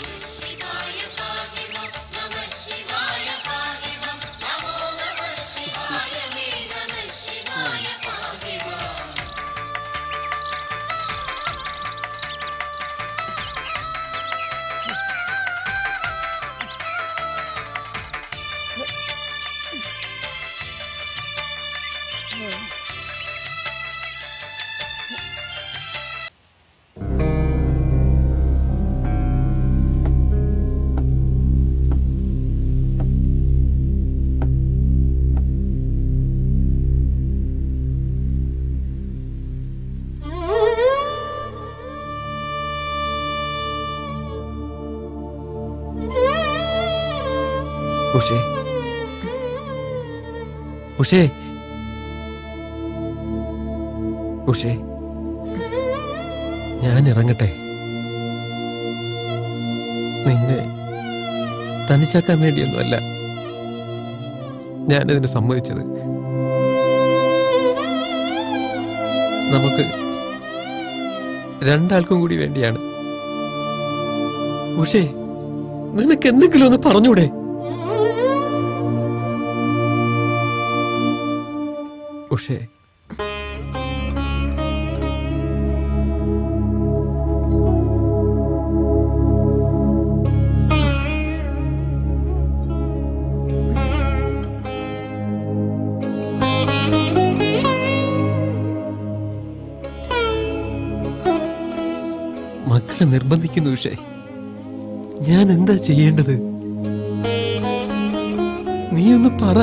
ഉഷേ ഉഷേ ഉഷേ ഞാൻ ഇറങ്ങട്ടെ നിന്നെ തനിച്ചാക്കാൻ വേണ്ടിയൊന്നുമല്ല ഞാനതിന് സമ്മതിച്ചത് നമുക്ക് രണ്ടാൾക്കും കൂടി വേണ്ടിയാണ് ഉഷേ നിനക്ക് എന്തെങ്കിലും ഒന്ന് പറഞ്ഞൂടെ ഉഷേ മക്കളെ നിർബന്ധിക്കുന്നു ഉഷേ ഞാൻ എന്താ ചെയ്യേണ്ടത് നീ ഒന്ന് പറ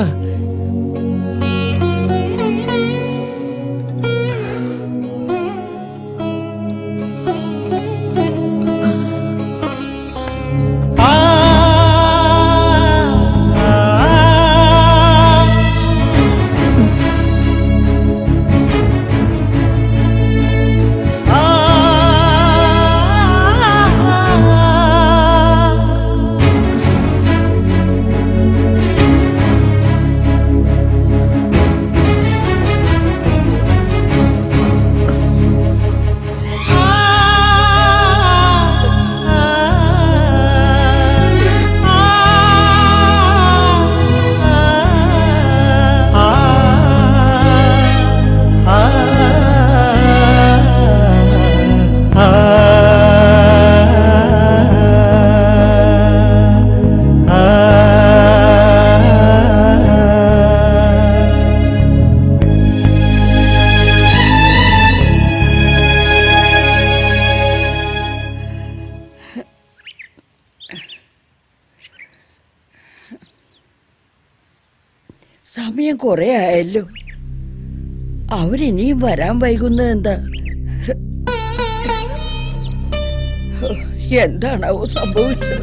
സമയം കുറെ ആയല്ലോ അവരിനിയും വരാൻ വൈകുന്നത് എന്താ എന്താണാവോ സംഭവിച്ചത്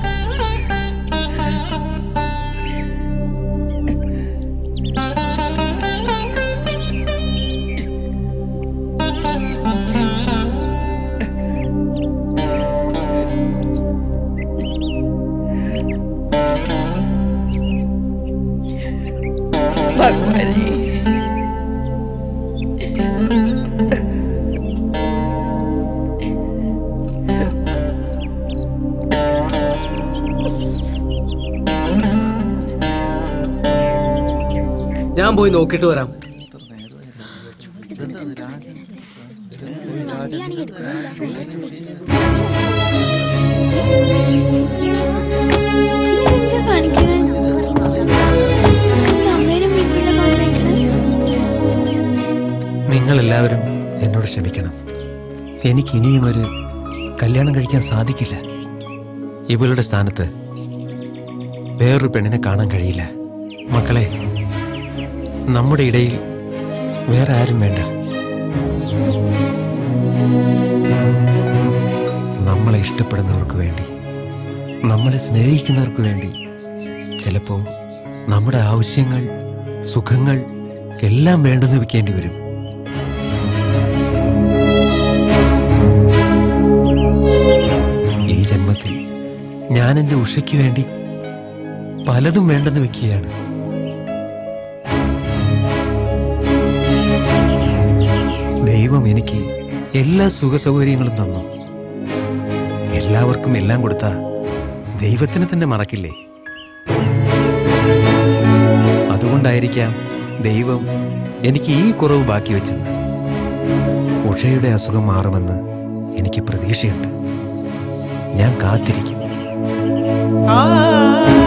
ഭഗവാനെ ഞാൻ പോയി നോക്കിയിട്ട് വരാം എന്താ കാണിക്കണേ അമ്മേനെ വിളിച്ചിട്ട് കാണിക്കണേ നിങ്ങളെല്ലാവരും എന്നോട് ക്ഷമിക്കണം എനിക്ക് ഇനിയും ഒരു കല്യാണം കഴിക്കാൻ സാധിക്കില്ല ഇവളുടെ സ്ഥാനത്ത് വേറൊരു പെണ്ണിനെ കാണാൻ കഴിയില്ല മക്കളെ നമ്മുടെ ഇടയിൽ വേറെ ആരും വേണ്ട നമ്മളെ ഇഷ്ടപ്പെടുന്നവർക്ക് വേണ്ടി നമ്മളെ സ്നേഹിക്കുന്നവർക്ക് വേണ്ടി ചിലപ്പോ നമ്മുടെ ആവശ്യങ്ങൾ സുഖങ്ങൾ എല്ലാം വേണ്ടെന്ന് വെക്കേണ്ടി വരും ഈ ജന്മത്തിൽ ഞാൻ എന്റെ ഉഷയ്ക്ക് വേണ്ടി പലതും വേണ്ടെന്ന് വെക്കുകയാണ് ദൈവം എനിക്ക് എല്ലാ സുഖ സൗകര്യങ്ങളും തന്നു എല്ലാവർക്കും എല്ലാം കൊടുത്ത ദൈവത്തിന് തന്നെ മറക്കില്ലേ അതുകൊണ്ടായിരിക്കാം ദൈവം എനിക്ക് ഈ കുറവ് ബാക്കി വെച്ചത് ഉഷയുടെ അസുഖം മാറുമെന്ന് എനിക്ക് പ്രതീക്ഷയുണ്ട് ഞാൻ കാത്തിരിക്കും ആ